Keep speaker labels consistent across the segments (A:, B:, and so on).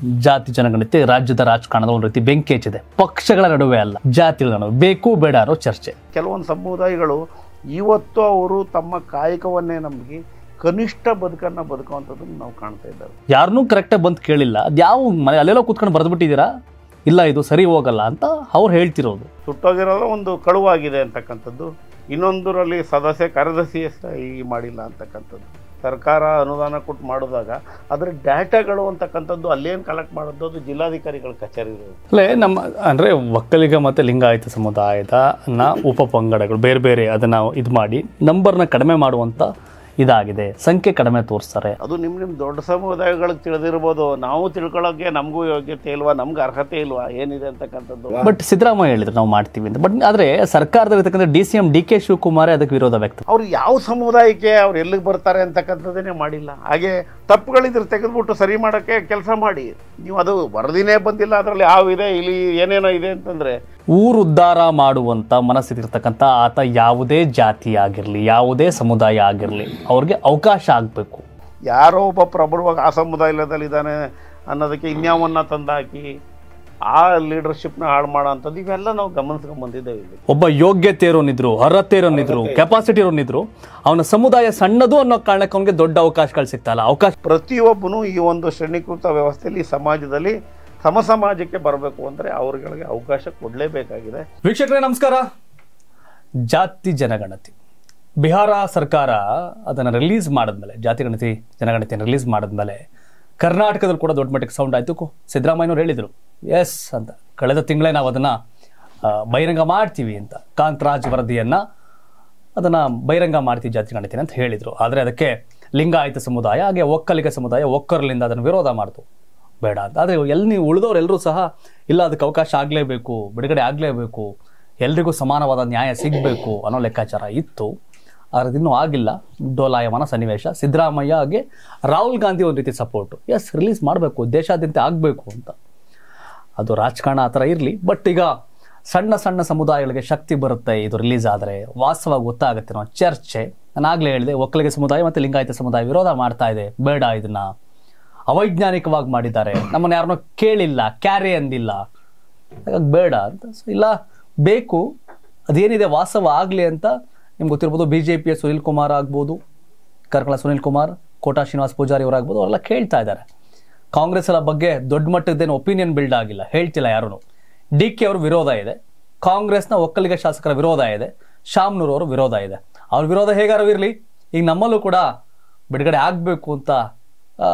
A: ಜಾತಿ ಜನಗಣತಿ ರಾಜ್ಯದ ರಾಜಕಾರಣದ ಒಂದು ರೀತಿ ಬೆಂಕಿ ಹಚ್ಚಿದೆ ಪಕ್ಷಗಳ ನಡುವೆ ಅಲ್ಲ ಜಾತಿಗಳ ನಡುವೆ ಬೇಕು ಬೇಡ ಅನ್ನೋ ಚರ್ಚೆ
B: ಕೆಲವೊಂದು ಸಮುದಾಯಗಳು ಇವತ್ತು ಅವರು ತಮ್ಮ ಕಾಯಕವನ್ನೇ ನಮಗೆ ಕನಿಷ್ಠ ಬದುಕನ್ನು ಬದುಕುವಂಥದ್ದನ್ನು ನಾವು ಕಾಣ್ತಾ ಇದ್ದೇವೆ
A: ಯಾರನ್ನೂ ಕರೆಕ್ಟಾಗಿ ಬಂದು ಕೇಳಿಲ್ಲ ಅದ್ಯಾವ ಮನೆ ಅಲ್ಲೆಲ್ಲೋ ಕೂತ್ಕೊಂಡು ಬರೆದ್ಬಿಟ್ಟಿದ್ದೀರಾ ಇಲ್ಲ ಇದು ಸರಿ ಹೋಗಲ್ಲ ಅಂತ ಅವ್ರು ಹೇಳ್ತಿರೋದು
B: ಸುಟ್ಟೋಗಿರೋದು ಒಂದು ಕಳುವಾಗಿದೆ ಅಂತಕ್ಕಂಥದ್ದು ಇನ್ನೊಂದರಲ್ಲಿ ಸದಸ್ಯ ಕಾರ್ಯದರ್ಶಿ ಸಹಿ ಮಾಡಿಲ್ಲ ಅಂತಕ್ಕಂಥದ್ದು ಸರ್ಕಾರ ಅನುದಾನ ಕೊಟ್ಟು ಮಾಡಿದಾಗ ಅದರ ಡಾಟಾಗಳು ಅಂತಕ್ಕಂಥದ್ದು ಅಲ್ಲೇನು ಕಲೆಕ್ಟ್ ಮಾಡೋದು ಅದು ಜಿಲ್ಲಾಧಿಕಾರಿಗಳ ಕಚೇರಿ ಇರೋದು
A: ಅಲ್ಲೇ ನಮ್ಮ ಅಂದರೆ ಒಕ್ಕಲಿಗ ಮತ್ತು ಲಿಂಗಾಯತ ಸಮುದಾಯದ ನ ಉಪ ಪಂಗಡಗಳು ಬೇರೆ ಬೇರೆ ಅದನ್ನು ಇದು ಮಾಡಿ ನಂಬರ್ನ ಕಡಿಮೆ ಮಾಡುವಂಥ ಇದಾಗಿದೆ ಸಂಖ್ಯೆ ಕಡಿಮೆ ತೋರಿಸ್ತಾರೆ
B: ಅದು ನಿಮ್ಮ ನಿಮ್ಮ ದೊಡ್ಡ ಸಮುದಾಯಗಳಿಗೆ ತಿಳಿದಿರ್ಬೋದು ನಾವು ತಿಳ್ಕೊಳ್ಳೋಕ್ಕೆ ನಮಗೂ ಯೋಗ್ಯತೆ ಇಲ್ವಾ ನಮ್ಗೆ ಅರ್ಹತೆ ಇಲ್ವಾ ಏನಿದೆ ಅಂತಕ್ಕಂಥದ್ದು
A: ಬಟ್ ಸಿದ್ದರಾಮಯ್ಯ ಹೇಳಿದ್ರು ನಾವು ಮಾಡ್ತೀವಿ ಅಂತ ಬಟ್ ಆದರೆ ಸರ್ಕಾರದಲ್ಲಿರ್ತಕ್ಕಂಥ D C M D K ಶಿವಕುಮಾರೇ ಅದಕ್ಕೆ ವಿರೋಧ ವ್ಯಕ್ತ
B: ಅವ್ರು ಯಾವ ಸಮುದಾಯಕ್ಕೆ ಅವ್ರು ಎಲ್ಲಿಗೆ ಬರ್ತಾರೆ ಅಂತಕ್ಕಂಥದ್ದನ್ನೇ ಮಾಡಿಲ್ಲ ಹಾಗೆ ತಪ್ಪುಗಳಿದ್ರೆ ತೆಗೆದುಬಿಟ್ಟು ಸರಿ ಮಾಡೋಕ್ಕೆ ಕೆಲಸ ಮಾಡಿ ನೀವು ಅದು ವರದಿನೇ ಬಂದಿಲ್ಲ ಅದರಲ್ಲಿ ಯಾವ ಇದೆ ಇಲ್ಲಿ ಏನೇನೋ ಇದೆ ಅಂತಂದರೆ
A: ಊರು ಉದ್ಧಾರ ಮಾಡುವಂಥ ಮನಸ್ಥಿತಿರ್ತಕ್ಕಂಥ ಆತ ಯಾವುದೇ ಜಾತಿ ಆಗಿರಲಿ ಯಾವುದೇ ಸಮುದಾಯ ಆಗಿರಲಿ ಅವ್ರಿಗೆ ಅವಕಾಶ ಆಗಬೇಕು
B: ಯಾರೋ ಒಬ್ಬ ಪ್ರಬಲವಾಗಿ ಆ ಸಮುದಾಯದಲ್ಲಿ ಇದ್ದಾನೆ ಅನ್ನೋದಕ್ಕೆ ಇನ್ಯಾವನ್ನ ತಂದಾಕಿ ಆ ಲೀಡರ್ಶಿಪ್ನ ಹಾಳು ಮಾಡೋ ಅಂಥದ್ದು ಇವೆಲ್ಲ ನಾವು ಗಮನಿಸ್ಕೊಂಡು ಬಂದಿದ್ದೇವೆ ಇಲ್ಲಿ
A: ಒಬ್ಬ ಯೋಗ್ಯತೆ ಇರೋನಿದ್ರು ಅರ್ಹತೆ ಇರೋನಿದ್ರು ಕೆಪಾಸಿಟಿ ಇರೋನಿದ್ರು ಅವನ ಸಮುದಾಯ ಸಣ್ಣದು ಅನ್ನೋ ಕಾರಣಕ್ಕೆ ಅವನಿಗೆ ದೊಡ್ಡ ಅವಕಾಶಗಳು ಸಿಗ್ತಾ ಇಲ್ಲ ಅವಕಾಶ
B: ಪ್ರತಿಯೊಬ್ಬನು ಈ ಒಂದು ಶ್ರೇಣೀಕೃತ ವ್ಯವಸ್ಥೆಯಲ್ಲಿ ಸಮಾಜದಲ್ಲಿ ಸಮ ಸಮಾಜಕ್ಕೆ ಬರಬೇಕು ಅಂದರೆ ಅವ್ರಿಗೆ ಅವಕಾಶ ಕೊಡಲೇಬೇಕಾಗಿದೆ
A: ವೀಕ್ಷಕರೇ ನಮಸ್ಕಾರ ಜಾತಿ ಜನಗಣತಿ ಬಿಹಾರ ಸರ್ಕಾರ ಅದನ್ನು ರಿಲೀಸ್ ಮಾಡಿದ್ಮೇಲೆ ಜಾತಿ ಗಣತಿ ಜನಗಣತಿಯನ್ನು ರಿಲೀಸ್ ಮಾಡಿದ್ಮೇಲೆ ಕರ್ನಾಟಕದಲ್ಲಿ ಕೂಡ ದೊಡ್ಡ ಮಟ್ಟಕ್ಕೆ ಸೌಂಡ್ ಆಯಿತು ಕು ಸಿದ್ದರಾಮಯ್ಯನವ್ರು ಹೇಳಿದರು ಎಸ್ ಅಂತ ಕಳೆದ ತಿಂಗಳೇ ನಾವು ಅದನ್ನು ಬಹಿರಂಗ ಮಾಡ್ತೀವಿ ಅಂತ ಕಾಂತರಾಜ್ ವರದಿಯನ್ನು ಅದನ್ನು ಬಹಿರಂಗ ಮಾಡ್ತೀವಿ ಜಾತಿ ಗಣತಿನ ಅಂತ ಹೇಳಿದರು ಆದರೆ ಅದಕ್ಕೆ ಲಿಂಗಾಯತ ಸಮುದಾಯ ಹಾಗೆ ಒಕ್ಕಲಿಗ ಸಮುದಾಯ ಒಕ್ಕರಲಿಂದ ಅದನ್ನು ವಿರೋಧ ಮಾಡ್ತು ಬೇಡ ಅಂತ ಆದರೆ ಎಲ್ಲಿ ನೀವು ಉಳಿದವರೆಲ್ಲರೂ ಸಹ ಇಲ್ಲ ಅದಕ್ಕೆ ಅವಕಾಶ ಆಗಲೇಬೇಕು ಬಿಡುಗಡೆ ಆಗಲೇಬೇಕು ಎಲ್ರಿಗೂ ಸಮಾನವಾದ ನ್ಯಾಯ ಸಿಗಬೇಕು ಅನ್ನೋ ಲೆಕ್ಕಾಚಾರ ಇತ್ತು ಆದರೆ ಇನ್ನೂ ಆಗಿಲ್ಲ ಡೋಲಾಯಮಾನ ಸನ್ನಿವೇಶ ಸಿದ್ದರಾಮಯ್ಯಗೆ ರಾಹುಲ್ ಗಾಂಧಿ ಒಂದು ರೀತಿ ಸಪೋರ್ಟು ಎಸ್ ರಿಲೀಸ್ ಮಾಡಬೇಕು ದೇಶಾದ್ಯಂತ ಆಗಬೇಕು ಅಂತ ಅದು ರಾಜಕಾರಣ ಆ ಥರ ಇರಲಿ ಬಟ್ ಈಗ ಸಣ್ಣ ಸಣ್ಣ ಸಮುದಾಯಗಳಿಗೆ ಶಕ್ತಿ ಬರುತ್ತೆ ಇದು ರಿಲೀಸ್ ಆದರೆ ವಾಸ್ತವವಾಗಿ ಗೊತ್ತಾಗುತ್ತೆ ಅನ್ನೋ ಚರ್ಚೆ ನಾನು ಆಗಲೇ ಹೇಳಿದೆ ಒಕ್ಕಲಿಗ ಸಮುದಾಯ ಮತ್ತು ಲಿಂಗಾಯತ ಸಮುದಾಯ ವಿರೋಧ ಮಾಡ್ತಾ ಇದೆ ಬೇಡ ಇದನ್ನ ಅವೈಜ್ಞಾನಿಕವಾಗಿ ಮಾಡಿದ್ದಾರೆ ನಮ್ಮನ್ನು ಯಾರನ್ನೋ ಕೇಳಿಲ್ಲ ಕ್ಯಾರೆ ಅಂದಿಲ್ಲ ಹಾಗಾಗಿ ಬೇಡ ಅಂತ ಸೊ ಇಲ್ಲ ಬೇಕು ಅದೇನಿದೆ ವಾಸ್ತವ ಆಗಲಿ ಅಂತ ನಿಮ್ಗೆ ಗೊತ್ತಿರ್ಬೋದು ಬಿ ಜೆ ಪಿಯ ಸುನಿಲ್ ಕುಮಾರ್ ಆಗ್ಬೋದು ಕರ್ಕಳ ಸುನಿಲ್ ಕುಮಾರ್ ಕೋಟಾ ಶ್ರೀನಿವಾಸ್ ಪೂಜಾರಿ ಅವರಾಗ್ಬೋದು ಅವರೆಲ್ಲ ಕೇಳ್ತಾ ಇದ್ದಾರೆ ಕಾಂಗ್ರೆಸ್ ಎಲ್ಲ ಬಗ್ಗೆ ದೊಡ್ಡ ಮಟ್ಟದ್ದೇನು ಒಪಿನಿಯನ್ ಬಿಲ್ಡ್ ಆಗಿಲ್ಲ ಹೇಳ್ತಿಲ್ಲ ಯಾರೂ ಡಿ ಕೆ ಅವ್ರ ವಿರೋಧ ಇದೆ ಕಾಂಗ್ರೆಸ್ನ ಒಕ್ಕಲಿಗ ಶಾಸಕರ ವಿರೋಧ ಇದೆ ಶಾಮ್ನೂರ್ ಅವರು ವಿರೋಧ ಇದೆ ಅವ್ರ ವಿರೋಧ ಹೇಗಾರು ಇರಲಿ ಈಗ ನಮ್ಮಲ್ಲೂ ಕೂಡ ಬಿಡುಗಡೆ ಆಗಬೇಕು ಅಂತ ಆ,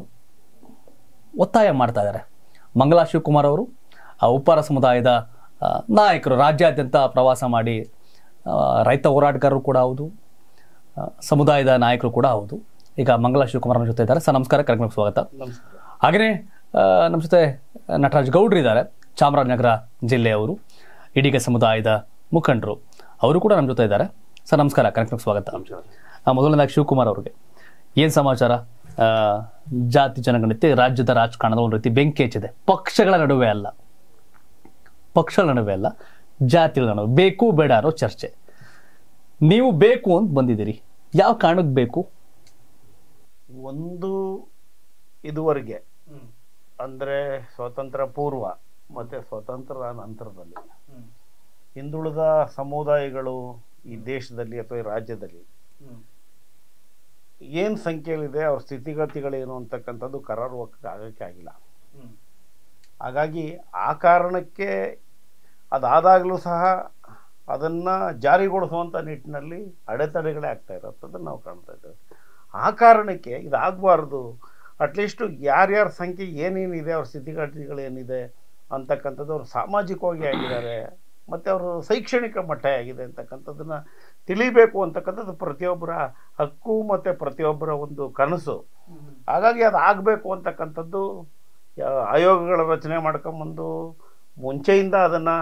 A: ಒತ್ತಾಯ ಮಾಡ್ತಾ ಇದ್ದಾರೆ ಮಂಗಲಾ ಶಿವಕುಮಾರ್ ಅವರು ಆ ಉಪ್ಪಾರ ಸಮುದಾಯದ ಆ, ನಾಯಕರು ರಾಜ್ಯಾದ್ಯಂತ ಪ್ರವಾಸ ಮಾಡಿ ಆ, ರೈತ ಹೋರಾಟಗಾರರು ಕೂಡ ಹೌದು ಆ, ಸಮುದಾಯದ ನಾಯಕರು ಕೂಡ ಹೌದು ಈಗ ಮಂಗಲಾ ಶಿವಕುಮಾರ್ ನಮ್ಮ ಜೊತೆ ಇದ್ದಾರೆ ಸರ್ ನಮಸ್ಕಾರ ಕಾರ್ಯಕ್ರಮಕ್ಕೆ ಸ್ವಾಗತ
B: ನಮಸ್ಕಾರ
A: ಹಾಗೆಯೇ ಆ, ನಮ್ಮ ಜೊತೆ ನಟರಾಜ್ ಗೌಡ್ರು ಇದ್ದಾರೆ ಚಾಮರಾಜನಗರ ಜಿಲ್ಲೆಯವರು ಇಡೀಗ ಸಮುದಾಯದ ಮುಖಂಡರು ಅವರು ಕೂಡ ನಮ್ಮ ಜೊತೆ ಇದ್ದಾರೆ ಸರ್ ನಮಸ್ಕಾರ ಕಾರ್ಯಕ್ರಮಕ್ಕೆ ಸ್ವಾಗತ ಆ, ಮೊದಲನೇದಾಗಿ ಶಿವಕುಮಾರ್ ಅವ್ರಿಗೆ ಏನು ಸಮಾಚಾರ ಆ, ಜಾತಿ ಜನಗಣತಿ ರಾಜ್ಯದ ರಾಜಕಾರಣದ ಒಂದು ರೀತಿ ಬೆಂಕಿ ಹಚ್ಚಿದೆ ಪಕ್ಷಗಳ ನಡುವೆ ಅಲ್ಲ ಪಕ್ಷಗಳ ನಡುವೆ ಅಲ್ಲ ಜಾತಿಗಳ ನಡುವೆ ಬೇಕು ಬೇಡ ಅನ್ನೋ ಚರ್ಚೆ ನೀವು ಬೇಕು ಅಂತ ಬಂದಿದ್ದೀರಿ ಯಾವ ಕಾರಣಕ್ಕೆ ಬೇಕು
B: ಒಂದು ಇದುವರೆಗೆ ಅಂದರೆ ಸ್ವಾತಂತ್ರ್ಯ ಪೂರ್ವ ಮತ್ತು ಸ್ವಾತಂತ್ರ್ಯ ನಂತರದಲ್ಲಿ ಹಿಂದುಳಿದ ಸಮುದಾಯಗಳು ಈ ದೇಶದಲ್ಲಿ ಅಥವಾ ಈ ರಾಜ್ಯದಲ್ಲಿ ಏನು ಸಂಖ್ಯೆಯಲ್ಲಿದೆ ಅವ್ರ ಸ್ಥಿತಿಗತಿಗಳೇನು ಅಂತಕ್ಕಂಥದ್ದು ಕರಾರುವಕ್ಕೆ ಆಗಕ್ಕೆ ಆಗಿಲ್ಲ ಹಾಗಾಗಿ ಆ ಕಾರಣಕ್ಕೆ ಅದಾದಾಗಲೂ ಸಹ ಅದನ್ನು ಜಾರಿಗೊಳಿಸುವಂಥ ನಿಟ್ಟಿನಲ್ಲಿ ಅಡೆತಡೆಗಳೇ ಆಗ್ತಾ ಇರೋಂಥದ್ದನ್ನು ನಾವು ಕಾಣ್ತಾ ಇದ್ದೇವೆ ಆ ಕಾರಣಕ್ಕೆ ಇದಾಗಬಾರ್ದು ಅಟ್ಲೀಸ್ಟು ಯಾರ್ಯಾರ ಸಂಖ್ಯೆ ಏನೇನಿದೆ ಅವ್ರ ಸ್ಥಿತಿಗತಿಗಳೇನಿದೆ ಅಂತಕ್ಕಂಥದ್ದು ಅವ್ರು ಸಾಮಾಜಿಕವಾಗಿ ಆಗಿದ್ದಾರೆ ಮತ್ತು ಅವರು ಶೈಕ್ಷಣಿಕ ಮಟ್ಟ ಆಗಿದೆ ಅಂತಕ್ಕಂಥದ್ದನ್ನು ತಿಳಿಬೇಕು ಅಂತಕ್ಕಂಥದ್ದು ಪ್ರತಿಯೊಬ್ಬರ ಹಕ್ಕು ಮತ್ತು ಪ್ರತಿಯೊಬ್ಬರ ಒಂದು ಕನಸು ಹಾಗಾಗಿ ಅದು ಆಗಬೇಕು ಅಂತಕ್ಕಂಥದ್ದು ಯಾ- ಆಯೋಗಗಳ ರಚನೆ ಮಾಡ್ಕೊಂಬಂದು ಮುಂಚೆಯಿಂದ ಅದನ್ನು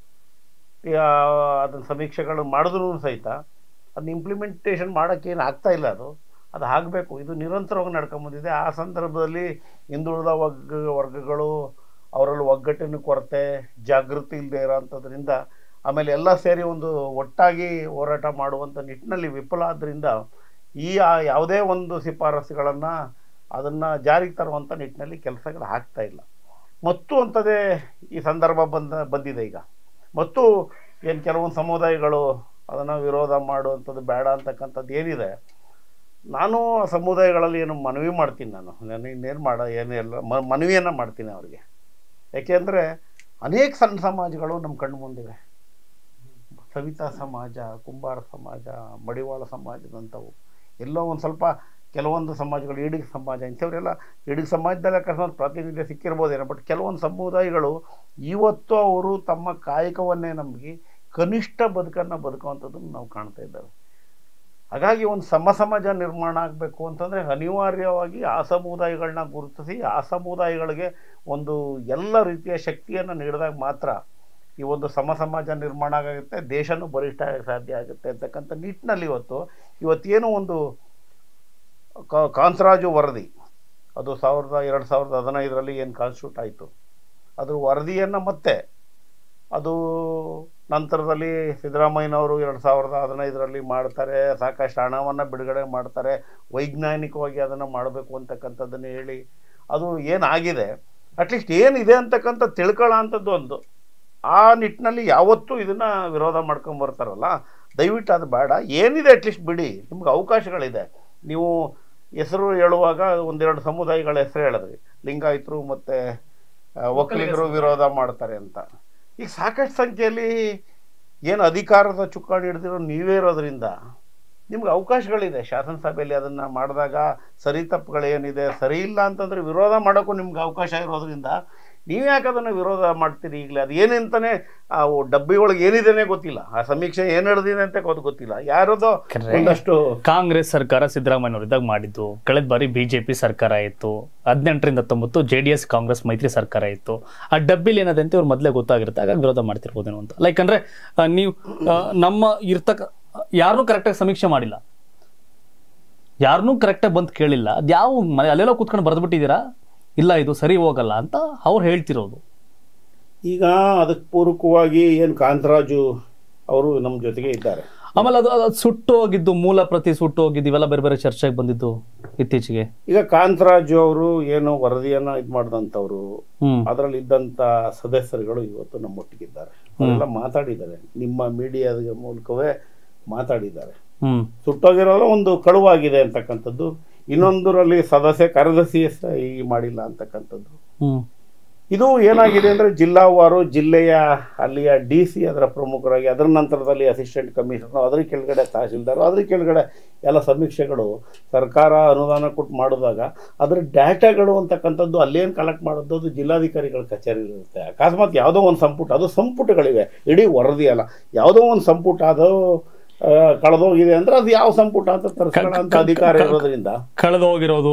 B: ಅದನ್ನು ಸಮೀಕ್ಷೆಗಳು ಮಾಡಿದ್ರು ಸಹಿತ ಅದನ್ನ ಇಂಪ್ಲಿಮೆಂಟೇಷನ್ ಮಾಡೋಕ್ಕೇನು ಆಗ್ತಾ ಇಲ್ಲ ಅದು ಅದು ಆಗಬೇಕು ಇದು ನಿರಂತರವಾಗಿ ನಡ್ಕೊಂಬಂದಿದೆ ಆ ಸಂದರ್ಭದಲ್ಲಿ ಹಿಂದುಳಿದ ವರ್ಗ ವರ್ಗಗಳು ಅವರಲ್ಲಿ ಒಗ್ಗಟ್ಟಿನ ಕೊರತೆ ಜಾಗೃತಿ ಇಲ್ಲದೆ ಇರೋಂಥದ್ರಿಂದ ಆಮೇಲೆ ಎಲ್ಲ ಸೇರಿ ಒಂದು ಒಟ್ಟಾಗಿ ಹೋರಾಟ ಮಾಡುವಂಥ ನಿಟ್ಟಿನಲ್ಲಿ ವಿಫಲ ಆದ್ದರಿಂದ ಈ ಆ ಯಾವುದೇ ಒಂದು ಶಿಫಾರಸುಗಳನ್ನು ಅದನ್ನು ಜಾರಿಗೆ ತರುವಂಥ ನಿಟ್ಟಿನಲ್ಲಿ ಕೆಲಸಗಳು ಆಗ್ತಾ ಇಲ್ಲ ಮತ್ತು ಅಂಥದ್ದೇ ಈ ಸಂದರ್ಭ ಬಂದ ಬಂದಿದೆ ಈಗ ಮತ್ತು ಏನು ಕೆಲವೊಂದು ಸಮುದಾಯಗಳು ಅದನ್ನು ವಿರೋಧ ಮಾಡುವಂಥದ್ದು ಬೇಡ ಅಂತಕ್ಕಂಥದ್ದು ಏನಿದೆ ನಾನು ಆ ಸಮುದಾಯಗಳಲ್ಲಿ ಏನು ಮನವಿ ಮಾಡ್ತೀನಿ ನಾನು ನಾನು ಇನ್ನೇನು ಮಾಡ ಏನು ಎಲ್ಲ ಮ ಮನವಿಯನ್ನು ಮಾಡ್ತೀನಿ ಅವರಿಗೆ ಯಾಕೆಂದರೆ ಅನೇಕ ಸಣ್ಣ ಸಮಾಜಗಳು ನಮ್ಮ ಕಣ್ಣು ಮುಂದಿವೆ ಸವಿತಾ ಸಮಾಜ ಕುಂಬಾರ ಸಮಾಜ ಮಡಿವಾಳ ಸಮಾಜದಂಥವು ಎಲ್ಲೋ ಒಂದು ಸ್ವಲ್ಪ ಕೆಲವೊಂದು ಸಮಾಜಗಳು ಈಡಿಗ ಸಮಾಜ ಇಂಥವರೆಲ್ಲ ಈಡಿಗ ಸಮಾಜದಲ್ಲಿ ಅಕಸ್ಮಾತ್ ಪ್ರಾತಿನಿಧ್ಯ ಸಿಕ್ಕಿರ್ಬೋದೇನೋ ಬಟ್ ಕೆಲವೊಂದು ಸಮುದಾಯಗಳು ಇವತ್ತು ಅವರು ತಮ್ಮ ಕಾಯಕವನ್ನೇ ನಂಬಿ ಕನಿಷ್ಠ ಬದುಕನ್ನು ಬದುಕುವಂಥದ್ದನ್ನು ನಾವು ಕಾಣ್ತಾ ಇದ್ದೇವೆ ಹಾಗಾಗಿ ಒಂದು ಸಮ ಸಮಾಜ ನಿರ್ಮಾಣ ಆಗಬೇಕು ಅಂತಂದರೆ ಅನಿವಾರ್ಯವಾಗಿ ಆ ಸಮುದಾಯಗಳನ್ನ ಗುರುತಿಸಿ ಆ ಸಮುದಾಯಗಳಿಗೆ ಒಂದು ಎಲ್ಲ ರೀತಿಯ ಶಕ್ತಿಯನ್ನು ನೀಡಿದಾಗ ಮಾತ್ರ ಈ ಒಂದು ಸಮ ಸಮಾಜ ನಿರ್ಮಾಣ ಆಗುತ್ತೆ ದೇಶನೂ ಬಲಿಷ್ಠ ಆಗಕ್ಕೆ ಸಾಧ್ಯ ಆಗುತ್ತೆ ಅಂತಕ್ಕಂಥ ನಿಟ್ಟಿನಲ್ಲಿ ಇವತ್ತು ಇವತ್ತೇನು ಒಂದು ಕಾ- ಕಾನ್ಸರಾಜು ವರದಿ ಅದು ಸಾವಿರದ ಎರಡು ಸಾವಿರದ ಹದಿನೈದರಲ್ಲಿ ಏನು ಕಾನ್ಸ್ಟಿಟ್ಯೂಟ್ ಆಯಿತು ಅದ್ರ ವರದಿಯನ್ನು ಮತ್ತೆ ಅದು ನಂತರದಲ್ಲಿ ಸಿದ್ದರಾಮಯ್ಯನವರು ಎರಡು ಸಾವಿರದ ಹದಿನೈದರಲ್ಲಿ ಮಾಡ್ತಾರೆ ಸಾಕಷ್ಟು ಹಣವನ್ನು ಬಿಡುಗಡೆ ಮಾಡ್ತಾರೆ ವೈಜ್ಞಾನಿಕವಾಗಿ ಅದನ್ನು ಮಾಡಬೇಕು ಅಂತಕ್ಕಂಥದ್ದನ್ನು ಹೇಳಿ ಅದು ಏನಾಗಿದೆ ಅಟ್ಲೀಸ್ಟ್ ಏನಿದೆ ಅಂತಕ್ಕಂಥ ತಿಳ್ಕೊಳ್ಳೋ ಅಂಥದ್ದು ಒಂದು ಆ ನಿಟ್ಟಿನಲ್ಲಿ ಯಾವತ್ತೂ ಇದನ್ನು ವಿರೋಧ ಮಾಡ್ಕೊಂಡು ಬರ್ತಾರಲ್ಲ ದಯವಿಟ್ಟು ಅದು ಬೇಡ ಏನಿದೆ ಅಟ್ಲೀಸ್ಟ್ ಬಿಡಿ ನಿಮ್ಗೆ ಅವಕಾಶಗಳಿದೆ ನೀವು ಹೆಸರು ಹೇಳುವಾಗ ಒಂದೆರಡು ಸಮುದಾಯಗಳ ಹೆಸರು ಹೇಳಿದ್ರಿ ಲಿಂಗಾಯತರು ಮತ್ತು ಒಕ್ಕಲಿಗರು ವಿರೋಧ ಮಾಡ್ತಾರೆ ಅಂತ ಈಗ ಸಾಕಷ್ಟು ಸಂಖ್ಯೆಯಲ್ಲಿ ಏನು ಅಧಿಕಾರದ ಚುಕ್ಕಾಣಿ ಹಿಡಿದಿರೋ ನೀವೇ ಇರೋದ್ರಿಂದ ನಿಮ್ಗೆ ಅವಕಾಶಗಳಿದೆ ಶಾಸನಸಭೆಯಲ್ಲಿ ಅದನ್ನು ಮಾಡಿದಾಗ ಸರಿ ತಪ್ಪುಗಳೇನಿದೆ ಸರಿ ಇಲ್ಲ ಅಂತಂದರೆ ವಿರೋಧ ಮಾಡೋಕ್ಕೂ ನಿಮ್ಗೆ ಅವಕಾಶ ಇರೋದ್ರಿಂದ ನೀವು ಯಾಕೆ ಅದನ್ನು ವಿರೋಧ ಮಾಡ್ತೀರಿ ಈಗಲೇ ಅದು ಏನೆಂತಾನೆ ಆ ಡಬ್ಬಿ ಒಳಗೆ ಏನಿದೆನೇ ಗೊತ್ತಿಲ್ಲ ಆ ಸಮೀಕ್ಷೆ ಏನು ನಡೆದಿದೆ ಅಂತ ಗೊತ್ತು ಗೊತ್ತಿಲ್ಲ ಯಾರದೋ
A: ಕರೆ.
B: ಒಂದಷ್ಟು
A: ಕಾಂಗ್ರೆಸ್ ಸರ್ಕಾರ ಸಿದ್ದರಾಮಯ್ಯನವರು ಇದ್ದಾಗ ಮಾಡಿದ್ದು ಕಳೆದ ಬಾರಿ ಬಿಜೆಪಿ ಸರ್ಕಾರ ಇತ್ತು ಹದಿನೆಂಟರಿಂದ ಹತ್ತೊಂಬತ್ತು ಜೆ ಡಿ ಎಸ್ ಕಾಂಗ್ರೆಸ್ ಮೈತ್ರಿ ಸರ್ಕಾರ ಇತ್ತು ಆ ಡಬ್ಬಿಲಿ ಏನಿದೆ ಅಂತ ಇವ್ರು ಮೊದಲೇ ಗೊತ್ತಾಗಿರುತ್ತೆ ಹಾಗಾಗಿ ವಿರೋಧ ಮಾಡ್ತಿರ್ಬೋದೇನೋ ಅಂತ ಲೈಕ್ ಅಂದ್ರೆ ಆ, ನೀವು ಆ, ನಮ್ಮ ಇರ್ತಕ್ಕ ಯಾರನ್ನೂ ಕರೆಕ್ಟಾಗಿ ಸಮೀಕ್ಷೆ ಮಾಡಿಲ್ಲ ಯಾರನ್ನೂ ಕರೆಕ್ಟಾಗಿ ಬಂದು ಕೇಳಿಲ್ಲ ಅದು ಯಾವ ಮನೆ ಅಲ್ಲೆಲ್ಲೋ ಕೂತ್ಕೊಂಡು ಬರೆದ್ಬಿಟ್ಟಿದ್ದೀರಾ ಇಲ್ಲ ಇದು ಸರಿ ಹೋಗಲ್ಲ ಅಂತ ಅವ್ರು ಹೇಳ್ತಿರೋದು
B: ಈಗ ಅದಕ್ಕೆ ಪೂರಕವಾಗಿ ಏನು ಕಾಂತರಾಜು ಅವರು ನಮ್ಮ ಜೊತೆಗೆ ಇದ್ದಾರೆ
A: ಆಮೇಲೆ ಅದು ಅದು ಸುಟ್ಟು ಹೋಗಿದ್ದು ಮೂಲ ಪ್ರತಿ ಸುಟ್ಟು ಹೋಗಿದ್ದು ಇವೆಲ್ಲ ಬೇರೆ ಬೇರೆ ಚರ್ಚೆಗೆ ಬಂದಿದ್ದು ಇತ್ತೀಚೆಗೆ
B: ಈಗ ಕಾಂತರಾಜು ಅವರು ಏನು ವರದಿಯನ್ನು ಇದು ಮಾಡಿದಂಥವ್ರು
A: ಹ್ಮ್
B: ಅದರಲ್ಲಿ ಇದ್ದಂಥ ಸದಸ್ಯರುಗಳು ಇವತ್ತು ನಮ್ಮೊಟ್ಟಿಗಿದ್ದಾರೆ ಅವರೆಲ್ಲ ಮಾತಾಡಿದ್ದಾರೆ ನಿಮ್ಮ ಮೀಡಿಯಾದ ಮೂಲಕವೇ ಮಾತಾಡಿದ್ದಾರೆ
A: ಹ್ಮ್
B: ಸುಟ್ಟೋಗಿರೋಲ್ಲ ಒಂದು ಕಳುವಾಗಿದೆ ಅಂತಕ್ಕಂಥದ್ದು ಇನ್ನೊಂದರಲ್ಲಿ ಸದಸ್ಯ ಕಾರ್ಯದರ್ಶಿ ಸಹಿ ಮಾಡಿಲ್ಲ ಅಂತಕ್ಕಂಥದ್ದು
A: ಹ್ಮ್
B: ಇದು ಏನಾಗಿದೆ ಅಂದರೆ ಜಿಲ್ಲಾವಾರು ಜಿಲ್ಲೆಯ ಅಲ್ಲಿಯ ಡಿ ಸಿ ಅದರ ಪ್ರಮುಖರಾಗಿ ಅದರ ನಂತರದಲ್ಲಿ ಅಸಿಸ್ಟೆಂಟ್ ಕಮಿಷನರ್ ಅದ್ರ ಕೆಳಗಡೆ ತಹಸೀಲ್ದಾರ್ ಅದ್ರ ಕೆಳಗಡೆ ಎಲ್ಲ ಸಮೀಕ್ಷೆಗಳು ಸರ್ಕಾರ ಅನುದಾನ ಕೊಟ್ಟು ಮಾಡಿದಾಗ ಅದರ ಡಾಟಾಗಳು ಅಂತಕ್ಕಂಥದ್ದು ಅಲ್ಲೇನು ಕಲೆಕ್ಟ್ ಮಾಡೋದು ಅದು ಜಿಲ್ಲಾಧಿಕಾರಿಗಳ ಕಚೇರಿ ಇರುತ್ತೆ ಅಕಸ್ಮಾತ್ ಯಾವುದೋ ಒಂದು ಸಂಪುಟ ಅದು ಸಂಪುಟಗಳಿವೆ ಇಡೀ ವರದಿ ಅಲ್ಲ ಯಾವುದೋ ಒಂದು ಸಂಪುಟ ಅದು ಆ, ಕಳೆದೋಗಿದೆ ಅಂದ್ರೆ ಅದು ಯಾವ ಸಂಪುಟ ಅಂತ ತರಿಸ್ಕೊಳ್ಳೋ ಅಂತ ಅಧಿಕಾರ ಇರೋದ್ರಿಂದ
A: ಕಳೆದು ಹೋಗಿರೋದು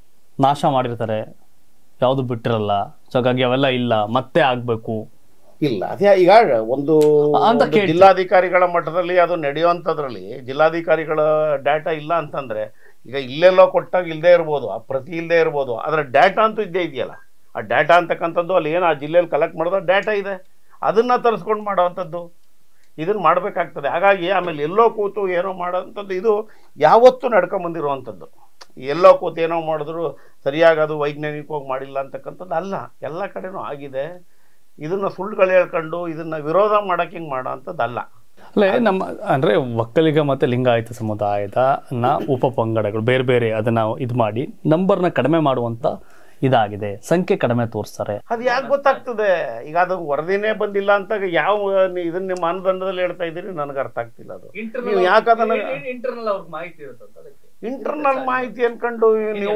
A: ನಾಶ ಮಾಡಿರ್ತಾರೆ ಯಾವುದು ಬಿಟ್ಟಿರಲ್ಲ ಸೊ ಹಾಗಾಗಿ ಅವೆಲ್ಲ ಇಲ್ಲ ಮತ್ತೆ ಆಗ್ಬೇಕು
B: ಇಲ್ಲ ಅದೇ ಈಗ ಒಂದು
A: ಅಂತ
B: ಒಂದು
A: ಕೇಳ್ತೀನಿ.
B: ಜಿಲ್ಲಾಧಿಕಾರಿಗಳ ಮಟ್ಟದಲ್ಲಿ ಅದು ನಡೆಯುವಂಥದ್ರಲ್ಲಿ ಜಿಲ್ಲಾಧಿಕಾರಿಗಳ ಡಾಟಾ ಇಲ್ಲ ಅಂತಂದ್ರೆ ಈಗ ಇಲ್ಲೆಲ್ಲೋ ಕೊಟ್ಟಾಗ ಇಲ್ಲದೆ ಇರ್ಬೋದು ಆ ಪ್ರತಿ ಇಲ್ಲದೆ ಇರ್ಬೋದು ಅದರ ಡಾಟಾ ಅಂತೂ ಇದ್ದೇ ಇದೆಯಲ್ಲ ಆ ಡಾಟಾ ಅಂತಕ್ಕಂಥದ್ದು ಅಲ್ಲಿ ಏನು ಆ ಜಿಲ್ಲೆಯಲ್ಲಿ ಕಲೆಕ್ಟ್ ಮಾಡೋದು ಡಾಟಾ ಇದೆ ಅದನ್ನ ತರಿಸ್ಕೊಂಡು ಮಾಡೋವಂಥದ್ದು ಇದನ್ನ ಮಾಡಬೇಕಾಗ್ತದೆ ಹಾಗಾಗಿ ಆಮೇಲೆ ಎಲ್ಲೋ ಕೂತು ಏನೋ ಮಾಡೋವಂಥದ್ದು ಇದು ಯಾವತ್ತೂ ನಡ್ಕೊಂಬಂದಿರುವಂಥದ್ದು ಎಲ್ಲೋ ಕೂತು ಏನೋ ಮಾಡಿದ್ರು ಸರಿಯಾಗಿ ಅದು ವೈಜ್ಞಾನಿಕವಾಗಿ ಮಾಡಿಲ್ಲ ಅಂತಕ್ಕಂಥದ್ದು ಅಲ್ಲ ಎಲ್ಲ ಕಡೆನೂ ಆಗಿದೆ ಇದನ್ನ ಸುಳ್ಳುಗಳು ಹೇಳ್ಕೊಂಡು ಇದನ್ನ ವಿರೋಧ ಮಾಡಕ್ಕೆ ಹಿಂಗೆ ಮಾಡೋ ಅಂಥದ್ದಲ್ಲ
A: ಅಲ್ಲೇ ನಮ್ಮ ಅಂದ್ರೆ ಒಕ್ಕಲಿಗ ಮತ್ತೆ ಲಿಂಗಾಯತ ಸಮುದಾಯದ ನ ಉಪ ಪಂಗಡಗಳು ಬೇರೆ ಬೇರೆ ಅದನ್ನ ಇದು ಮಾಡಿ ನಂಬರ್ನ ಕಡಿಮೆ ಮಾಡುವಂತ ಇದಾಗಿದೆ ಸಂಖ್ಯೆ ಕಡಿಮೆ ತೋರಿಸ್ತಾರೆ
B: ಅದು ಯಾಕೆ ಗೊತ್ತಾಗ್ತದೆ ಈಗ ಅದು ವರದಿನೇ ಬಂದಿಲ್ಲ ಅಂತ ಯಾವ ನಿ- ಇದನ್ನ ನಿಮ್ಮ ಮಾನದಂಡದಲ್ಲಿ ಹೇಳ್ತಾ ಇದ್ದೀರಿ ನನಗೆ ಅರ್ಥ ಆಗ್ತಿಲ್ಲ ಅದು ನೀವು ಯಾಕೆ ಅದನ್ನ
A: ಇಂಟರ್ನಲ್ ಅವ್ರಿಗೆ ಮಾಹಿತಿ ಇರುತ್ತೆ ಅದಕ್ಕೆ
B: ಇಂಟರ್ನಲ್ ಮಾಹಿತಿ ಅನ್ಕೊಂಡು ನೀವು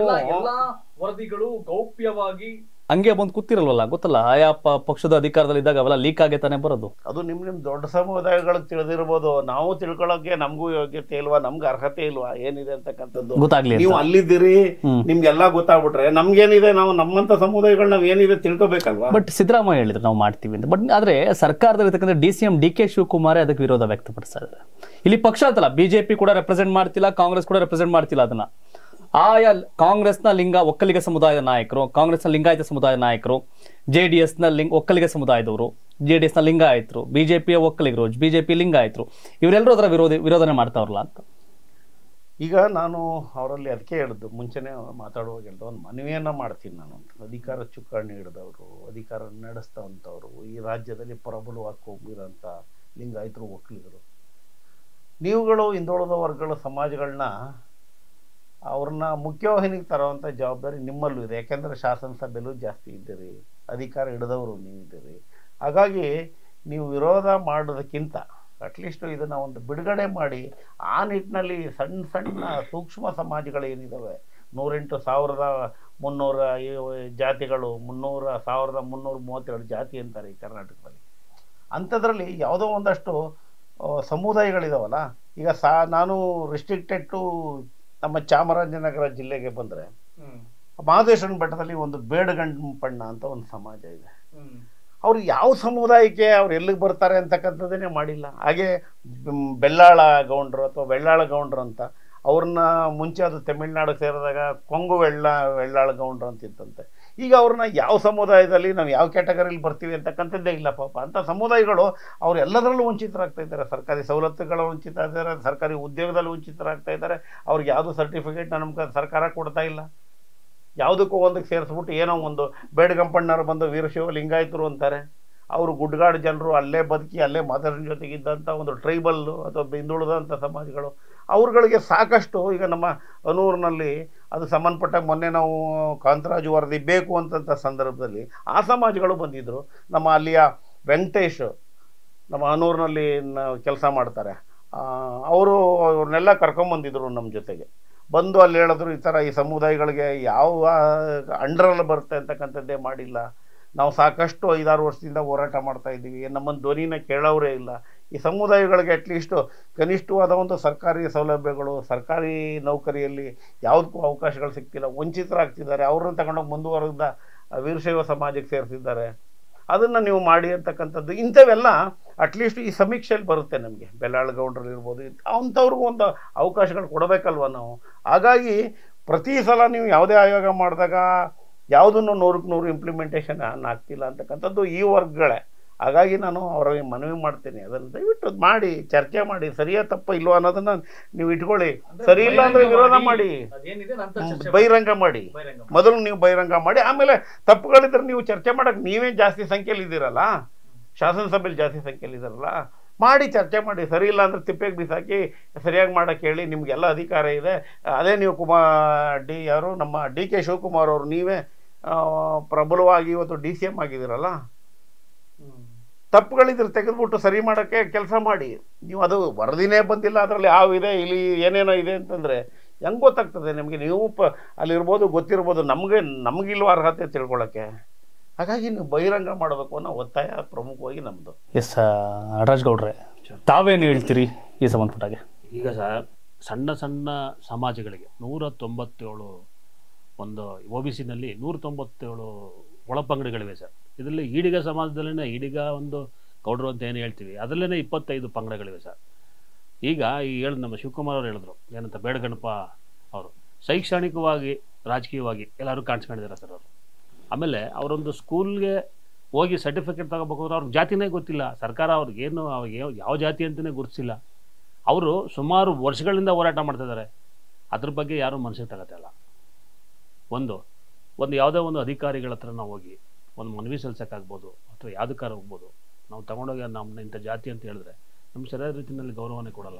A: ವರದಿಗಳು ಗೌಪ್ಯವಾಗಿ ಹಂಗೆ ಬಂದು ಕೂತಿರಲ್ವಲ್ಲ ಗೊತ್ತಲ್ಲ ಆಯಾ ಪ- ಪಕ್ಷದ ಅಧಿಕಾರದಲ್ಲಿ ಇದ್ದಾಗ ಅವೆಲ್ಲ ಲೀಕ್ ಆಗೇ ತಾನೇ ಬರೋದು
B: ಅದು ನಿಮ್ ನಿಮ್ ದೊಡ್ಡ ಸಮುದಾಯಗಳಿಗೆ ತಿಳಿದಿರ್ಬೋದು ನಾವು ತಿಳ್ಕೊಳ್ಳೋಕೆ ನಮಗೂ ಯೋಗ್ಯತೆ ಇಲ್ವಾ ನಮ್ಗೆ ಅರ್ಹತೆ ಇಲ್ವಾ ಏನಿದೆ ಅಂತಕ್ಕಂಥದ್ದು
A: ಗೊತ್ತಾಗ್ಲಿ ಅಂತ.
B: ನೀವು ಅಲ್ಲಿದ್ದೀರಿ
A: ಹ್ಮ್.
B: ನಿಮ್ಗೆಲ್ಲ ಗೊತ್ತಾಗ್ಬಿಟ್ರೆ ನಮ್ಗೇನಿದೆ ನಾವು ನಮ್ಮಂತ ಸಮುದಾಯಗಳು ನಾವ್ ಏನಿದೆ ತಿಳ್ಕೊಬೇಕಲ್ವಾ
A: ಬಟ್ ಸಿದ್ದರಾಮಯ್ಯ ಹೇಳಿದ್ರು ನಾವು ಮಾಡ್ತೀವಿ ಅಂತ ಬಟ್ ಆದ್ರೆ ಸರ್ಕಾರದಲ್ಲಿ ಇರ್ತಕ್ಕಂಥ D C M D K ಶಿವಕುಮಾರೇ ಅದಕ್ಕೆ ವಿರೋಧ ವ್ಯಕ್ತಪಡಿಸ್ತಾ ಇದ್ದಾರೆ ಇಲ್ಲಿ ಪಕ್ಷ ಅಂತಲ್ಲ ಬಿಜೆಪಿ ಕೂಡ ರೆಪ್ರೆಸೆಂಟ್ ಮಾಡ್ತಿಲ್ಲ ಕಾಂಗ್ರೆಸ್ ಕೂಡ ರೆಪ್ರೆಸೆಂಟ್ ಮಾಡ್ತಿಲ್ಲ ಅದನ್ನ ಆಯಾ ಕಾಂಗ್ರೆಸ್ನ ಲಿಂಗ ಒಕ್ಕಲಿಗ ಸಮುದಾಯದ ನಾಯಕರು ಕಾಂಗ್ರೆಸ್ನ ಲಿಂಗಾಯತ ಸಮುದಾಯದ ನಾಯಕರು ಜೆ ಡಿ ಎಸ್ನ ಲಿಂಗ ಒಕ್ಕಲಿಗ ಸಮುದಾಯದವರು ಜೆ ಡಿ ಎಸ್ನ ಲಿಂಗಾಯತರು ಬಿಜೆಪಿಯ ಒಕ್ಕಲಿಗರು ಬಿಜೆಪಿ ಲಿಂಗಾಯತರು ಇವರೆಲ್ಲರೂ ಅದರ ವಿರೋಧ ವಿರೋಧನೆ ಮಾಡ್ತಾವ್ರಲ್ಲ ಅಂತ
B: ಈಗ ನಾನು ಅವರಲ್ಲಿ ಅದಕ್ಕೆ ಹೇಳಿದ್ದು ಮುಂಚೆನೇ ಮಾತಾಡುವಾಗ ಹೇಳ್ದು ಒಂದು ಮನವಿಯನ್ನು ಮಾಡ್ತೀನಿ ನಾನು ಅಂತ ಅಧಿಕಾರ ಚುಕ್ಕಾಣಿ ಹಿಡಿದವರು ಅಧಿಕಾರ ನಡೆಸ್ತವಂಥವ್ರು ಈ ರಾಜ್ಯದಲ್ಲಿ ಪ್ರಬಲವಾಗಿ ಕೊಂಬಿರೋಂಥ ಲಿಂಗಾಯತರು ಒಕ್ಕಲಿಗರು ನೀವುಗಳು ಹಿಂದುಳಿದ ವರ್ಗಗಳ ಸಮಾಜಗಳನ್ನ ಅವ್ರನ್ನ ಮುಖ್ಯವಾಹಿನಿಗೆ ತರುವಂಥ ಜವಾಬ್ದಾರಿ ನಿಮ್ಮಲ್ಲೂ ಇದೆ ಯಾಕೆಂದರೆ ಶಾಸನಸಭೆಯಲ್ಲೂ ಜಾಸ್ತಿ ಇದ್ದೀರಿ ಅಧಿಕಾರ ಹಿಡಿದವರು ನೀವಿದ್ದೀರಿ ಹಾಗಾಗಿ ನೀವು ವಿರೋಧ ಮಾಡೋದಕ್ಕಿಂತ ಅಟ್ಲೀಸ್ಟ್ ಇದನ್ನು ಒಂದು ಬಿಡುಗಡೆ ಮಾಡಿ ಆ ನಿಟ್ಟಿನಲ್ಲಿ ಸಣ್ಣ ಸಣ್ಣ ಸೂಕ್ಷ್ಮ ಸಮಾಜಗಳೇನಿದ್ದಾವೆ ನೂರೆಂಟು ಸಾವಿರದ ಮುನ್ನೂರ ಐವ- ಜಾತಿಗಳು ಮುನ್ನೂರ ಸಾವಿರದ ಮುನ್ನೂರ ಮೂವತ್ತೇಳು ಜಾತಿ ಅಂತಾರೆ ಈ ಕರ್ನಾಟಕದಲ್ಲಿ ಅಂಥದ್ರಲ್ಲಿ ಯಾವುದೋ ಒಂದಷ್ಟು ಆ, ಸಮುದಾಯಗಳಿದಾವಲ್ಲ ಈಗ ಸಾ ನಾನು ರಿಸ್ಟ್ರಿಕ್ಟೆಡ್ ಟು ನಮ್ಮ ಚಾಮರಾಜನಗರ ಜಿಲ್ಲೆಗೆ ಬಂದರೆ ಮಹದೇಶ್ವರನ ಬೆಟ್ಟದಲ್ಲಿ ಒಂದು ಬೇಡಗಂಪಣ್ಣ ಅಂತ ಒಂದು ಸಮಾಜ ಇದೆ ಅವ್ರು ಯಾವ ಸಮುದಾಯಕ್ಕೆ ಅವ್ರು ಎಲ್ಲಿಗೆ ಬರ್ತಾರೆ ಅಂತಕ್ಕಂಥದ್ದನ್ನೇ ಮಾಡಿಲ್ಲ ಹಾಗೆ ಮ್, ಬೆಳ್ಳಾಳ ಗೌಂಡ್ರು ಅಥವಾ ಬೆಳ್ಳಾಳ ಗೌಂಡ್ರು ಅಂತ ಅವ್ರನ್ನ ಮುಂಚೆ ಅದು ತಮಿಳ್ನಾಡು ಸೇರಿದಾಗ ಕೊಂಗು வெள்ள வெள்ளாಳ ಗೌಂಡ್ರು ಅಂತ ಇತ್ತಂತೆ ಈಗ ಅವ್ರನ್ನ ಯಾವ ಸಮುದಾಯದಲ್ಲಿ ನಾವು ಯಾವ ಕ್ಯಾಟಗರಿಲಿ ಬರ್ತೀವಿ ಅಂತಕ್ಕಂಥದ್ದೇ ಇಲ್ಲ ಪಾಪ ಅಂಥ ಸಮುದಾಯಗಳು ಅವ್ರು ಎಲ್ಲದರಲ್ಲೂ ವಂಚಿತರಾಗ್ತಾ ಇದ್ದಾರೆ ಸರ್ಕಾರಿ ಸವಲತ್ತುಗಳ ವಂಚಿತ ಇದ್ದಾರೆ ಸರ್ಕಾರಿ ಉದ್ಯೋಗದಲ್ಲಿ ವಂಚಿತರಾಗ್ತಾ ಇದ್ದಾರೆ ಅವ್ರಿಗೆ ಯಾವುದು ಸರ್ಟಿಫಿಕೇಟ್ ನಮ್ಗೆ ಸರ್ಕಾರ ಕೊಡ್ತಾ ಇಲ್ಲ ಯಾವುದಕ್ಕೂ ಒಂದಕ್ಕೆ ಸೇರಿಸ್ಬಿಟ್ಟು ಏನೋ ಒಂದು ಬೇಡಗಂಪಣ್ಣವ್ರು ಬಂದು ವೀರಶೈವ ಲಿಂಗಾಯತರು ಅಂತಾರೆ ಅವರು ಗುಡ್ಗಾಡು ಜನರು ಅಲ್ಲೇ ಬದುಕಿ ಅಲ್ಲೇ ಮಾತಾಡೋ ಜೊತೆಗಿದ್ದಂಥ ಒಂದು ಟ್ರೈಬಲ್ಲು ಅಥವಾ ಹಿಂದುಳಿದಂಥ ಸಮಾಜಗಳು ಅವ್ರುಗಳಿಗೆ ಸಾಕಷ್ಟು ಈಗ ನಮ್ಮ ಅನೂರಿನಲ್ಲಿ ಅದು ಸಂಬಂಧಪಟ್ಟಾಗ ಮೊನ್ನೆ ನಾವು ಕಾಂತರಾಜು ವರದಿ ಬೇಕು ಅಂತಂಥ ಸಂದರ್ಭದಲ್ಲಿ ಆ ಸಮಾಜಗಳು ಬಂದಿದ್ದರು ನಮ್ಮ ಅಲ್ಲಿಯ ವೆಂಕಟೇಶ್ ನಮ್ಮ ಅನೂರಿನಲ್ಲಿ ಕೆಲಸ ಮಾಡ್ತಾರೆ ಅವರು ಅವ್ರನ್ನೆಲ್ಲ ಕರ್ಕೊಂಬಂದಿದ್ರು ನಮ್ಮ ಜೊತೆಗೆ ಬಂದು ಅಲ್ಲಿ ಹೇಳಿದ್ರು ಈ ಥರ ಈ ಸಮುದಾಯಗಳಿಗೆ ಯಾವ ಅಂಡರಲ್ಲಿ ಬರುತ್ತೆ ಅಂತಕ್ಕಂಥದ್ದೇ ಮಾಡಿಲ್ಲ ನಾವು ಸಾಕಷ್ಟು ಐದಾರು ವರ್ಷದಿಂದ ಹೋರಾಟ ಮಾಡ್ತಾ ಇದ್ದೀವಿ ನಮ್ಮನ್ನು ಧ್ವನಿನ ಕೇಳೋರೇ ಇಲ್ಲ ಈ ಸಮುದಾಯಗಳಿಗೆ ಅಟ್ಲೀಸ್ಟು ಕನಿಷ್ಠವಾದ ಒಂದು ಸರ್ಕಾರಿ ಸೌಲಭ್ಯಗಳು ಸರ್ಕಾರಿ ನೌಕರಿಯಲ್ಲಿ ಯಾವುದಕ್ಕೂ ಅವಕಾಶಗಳು ಸಿಗ್ತಿಲ್ಲ ವಂಚಿತರಾಗ್ತಿದ್ದಾರೆ ಅವ್ರನ್ನ ತಗೊಂಡೋಗಿ ಮುಂದುವರೆದ ವೀರಶೈವ ಸಮಾಜಕ್ಕೆ ಸೇರಿಸಿದ್ದಾರೆ ಅದನ್ನು ನೀವು ಮಾಡಿ ಅಂತಕ್ಕಂಥದ್ದು ಇಂಥವೆಲ್ಲ ಅಟ್ಲೀಸ್ಟ್ ಈ ಸಮೀಕ್ಷೆಯಲ್ಲಿ ಬರುತ್ತೆ ನಮಗೆ ಬೆಳ್ಳಾಳ ಗೌಡ್ರಲ್ಲಿ ಇರ್ಬೋದು ಅಂಥವ್ರಿಗೂ ಒಂದು ಅವಕಾಶಗಳು ಕೊಡಬೇಕಲ್ವ ನಾವು ಹಾಗಾಗಿ ಪ್ರತಿ ಸಲ ನೀವು ಯಾವುದೇ ಆಯೋಗ ಮಾಡಿದಾಗ ಯಾವುದನ್ನು ನೂರಕ್ಕೆ ನೂರು ಇಂಪ್ಲಿಮೆಂಟೇಷನ್ ಆಗ್ತಿಲ್ಲ ಅಂತಕ್ಕಂಥದ್ದು ಈ ವರ್ಗಗಳೇ ಹಾಗಾಗಿ ನಾನು ಅವರಿಗೆ ಮನವಿ ಮಾಡ್ತೀನಿ ಅದನ್ನು ದಯವಿಟ್ಟು ಮಾಡಿ ಚರ್ಚೆ ಮಾಡಿ ಸರಿಯಾ ತಪ್ಪ ಇಲ್ವಾ ಅನ್ನೋದನ್ನ ನೀವು ಇಟ್ಕೊಳ್ಳಿ ಸರಿ ಇಲ್ಲ ಅಂದ್ರೆ ವಿರೋಧ ಮಾಡಿ ಬಹಿರಂಗ ಮಾಡಿ ಮೊದಲು ನೀವು ಬಹಿರಂಗ ಮಾಡಿ ಆಮೇಲೆ ತಪ್ಪುಗಳಿದ್ರೆ ನೀವು ಚರ್ಚೆ ಮಾಡಕ್ಕೆ ನೀವೇ ಜಾಸ್ತಿ ಸಂಖ್ಯೆಯಲ್ಲಿ ಇದ್ದೀರಲ್ಲ ಶಾಸನಸಭೆಯಲ್ಲಿ ಜಾಸ್ತಿ ಸಂಖ್ಯೆಯಲ್ಲಿ ಇದ್ದೀರಲ್ಲ ಮಾಡಿ ಚರ್ಚೆ ಮಾಡಿ ಸರಿ ಇಲ್ಲ ಅಂದ್ರೆ ತಿಪ್ಪೆಗೆ ಬಿಸಾಕಿ ಸರಿಯಾಗಿ ಮಾಡಕ್ಕೆ ಹೇಳಿ ನಿಮಗೆಲ್ಲ ಅಧಿಕಾರ ಇದೆ ಅದೇ ನೀವು ಕುಮಾರ್ ಡಿ ಯಾರು ನಮ್ಮ ಡಿ ಕೆ ಶಿವಕುಮಾರ್ ಅವರು ನೀವೇ ಆ, ಪ್ರಬಲವಾಗಿ ಇವತ್ತು ಡಿ ಸಿ ಎಮ್ ಆಗಿದ್ದೀರಲ್ಲ ತಪ್ಪುಗಳಿದ್ರೆ ತೆಗೆದುಬಿಟ್ಟು ಸರಿ ಮಾಡೋಕ್ಕೆ ಕೆಲಸ ಮಾಡಿ ನೀವು ಅದು ವರದಿನೇ ಬಂದಿಲ್ಲ ಅದರಲ್ಲಿ ಯಾವ ಇದೆ ಇಲ್ಲಿ ಏನೇನೋ ಇದೆ ಅಂತಂದರೆ ಹೆಂಗೆ ಗೊತ್ತಾಗ್ತದೆ ನಿಮಗೆ ನೀವು ಪ ಅಲ್ಲಿರ್ಬೋದು ಗೊತ್ತಿರ್ಬೋದು ನಮಗೆ ನಮಗಿಲ್ವ ಅರ್ಹತೆ ತಿಳ್ಕೊಳ್ಳೋಕ್ಕೆ ಹಾಗಾಗಿ ನೀವು ಬಹಿರಂಗ ಮಾಡಬೇಕು ಅನ್ನೋ ಒತ್ತಾಯ ಪ್ರಮುಖವಾಗಿ ನಮ್ಮದು
A: ಎಸ್ ನಟರಾಜ್ ಗೌಡ್ರೆ ತಾವೇನು ಹೇಳ್ತೀರಿ ಈ ಸಂಬಂಧಪಟ್ಟಾಗೆ
C: ಈಗ ಸರ್ ಸಣ್ಣ ಸಣ್ಣ ಸಮಾಜಗಳಿಗೆ ನೂರ ತೊಂಬತ್ತೇಳು ಒಂದು ಒ ಬಿ ಸಿನಲ್ಲಿ ನೂರ ತೊಂಬತ್ತೇಳು ಒಳಪಂಗಡಗಳಿವೆ ಸರ್ ಇದರಲ್ಲಿ ಈಡಿಗ ಸಮಾಜದಲ್ಲೇ ಈಡಿಗ ಒಂದು ಗೌಡ್ರು ಅಂತ ಏನು ಹೇಳ್ತೀವಿ ಅದರಲ್ಲೇ ಇಪ್ಪತ್ತೈದು ಪಂಗಡಗಳಿವೆ ಸರ್ ಈಗ ಈ ಹೇಳಿ ನಮ್ಮ ಶಿವಕುಮಾರ್ ಅವರು ಹೇಳಿದ್ರು ಏನಂತ ಬೇಡಗಣಪ ಅವರು ಶೈಕ್ಷಣಿಕವಾಗಿ ರಾಜಕೀಯವಾಗಿ ಎಲ್ಲರೂ ಕಾಣಿಸ್ಕೊಂಡಿದ್ದಾರೆ ಸರ್ ಅವರು ಆಮೇಲೆ ಅವರೊಂದು ಸ್ಕೂಲ್ಗೆ ಹೋಗಿ ಸರ್ಟಿಫಿಕೇಟ್ ತಗೋಬೇಕು ಅಂದ್ರೆ ಅವ್ರಿಗೆ ಜಾತಿನೇ ಗೊತ್ತಿಲ್ಲ ಸರ್ಕಾರ ಅವ್ರಿಗೆ ಏನು ಅವ್ರಿಗೆ ಯಾವ- ಯಾವ ಜಾತಿ ಅಂತಲೇ ಗುರುತಿಸಿಲ್ಲ ಅವರು ಸುಮಾರು ವರ್ಷಗಳಿಂದ ಹೋರಾಟ ಮಾಡ್ತಿದ್ದಾರೆ ಅದ್ರ ಬಗ್ಗೆ ಯಾರೂ ಮನಸ್ಸಿಗೆ ತಗೋತಿಲ್ಲ ಒಂದು ಒಂದು ಯಾವುದೋ ಒಂದು ಅಧಿಕಾರಿಗಳ ಹತ್ರ ನಾವು ಹೋಗಿ ಒಂದು ಮನವಿ ಸಲ್ಸೋಕ್ಕಾಗ್ಬೋದು ಅಥವಾ ಯಾವುದಕ್ಕಾರ ಹೋಗ್ಬೋದು ನಾವು ತಗೊಂಡೋಗಿ ನಮ್ಮನ್ನ ಇಂಥ ಜಾತಿ ಅಂತ ಹೇಳಿದ್ರೆ ನಮ್ಗೆ ಸರಿಯಾದ ರೀತಿಯಲ್ಲಿ ಗೌರವನೇ ಕೊಡಲ್ಲ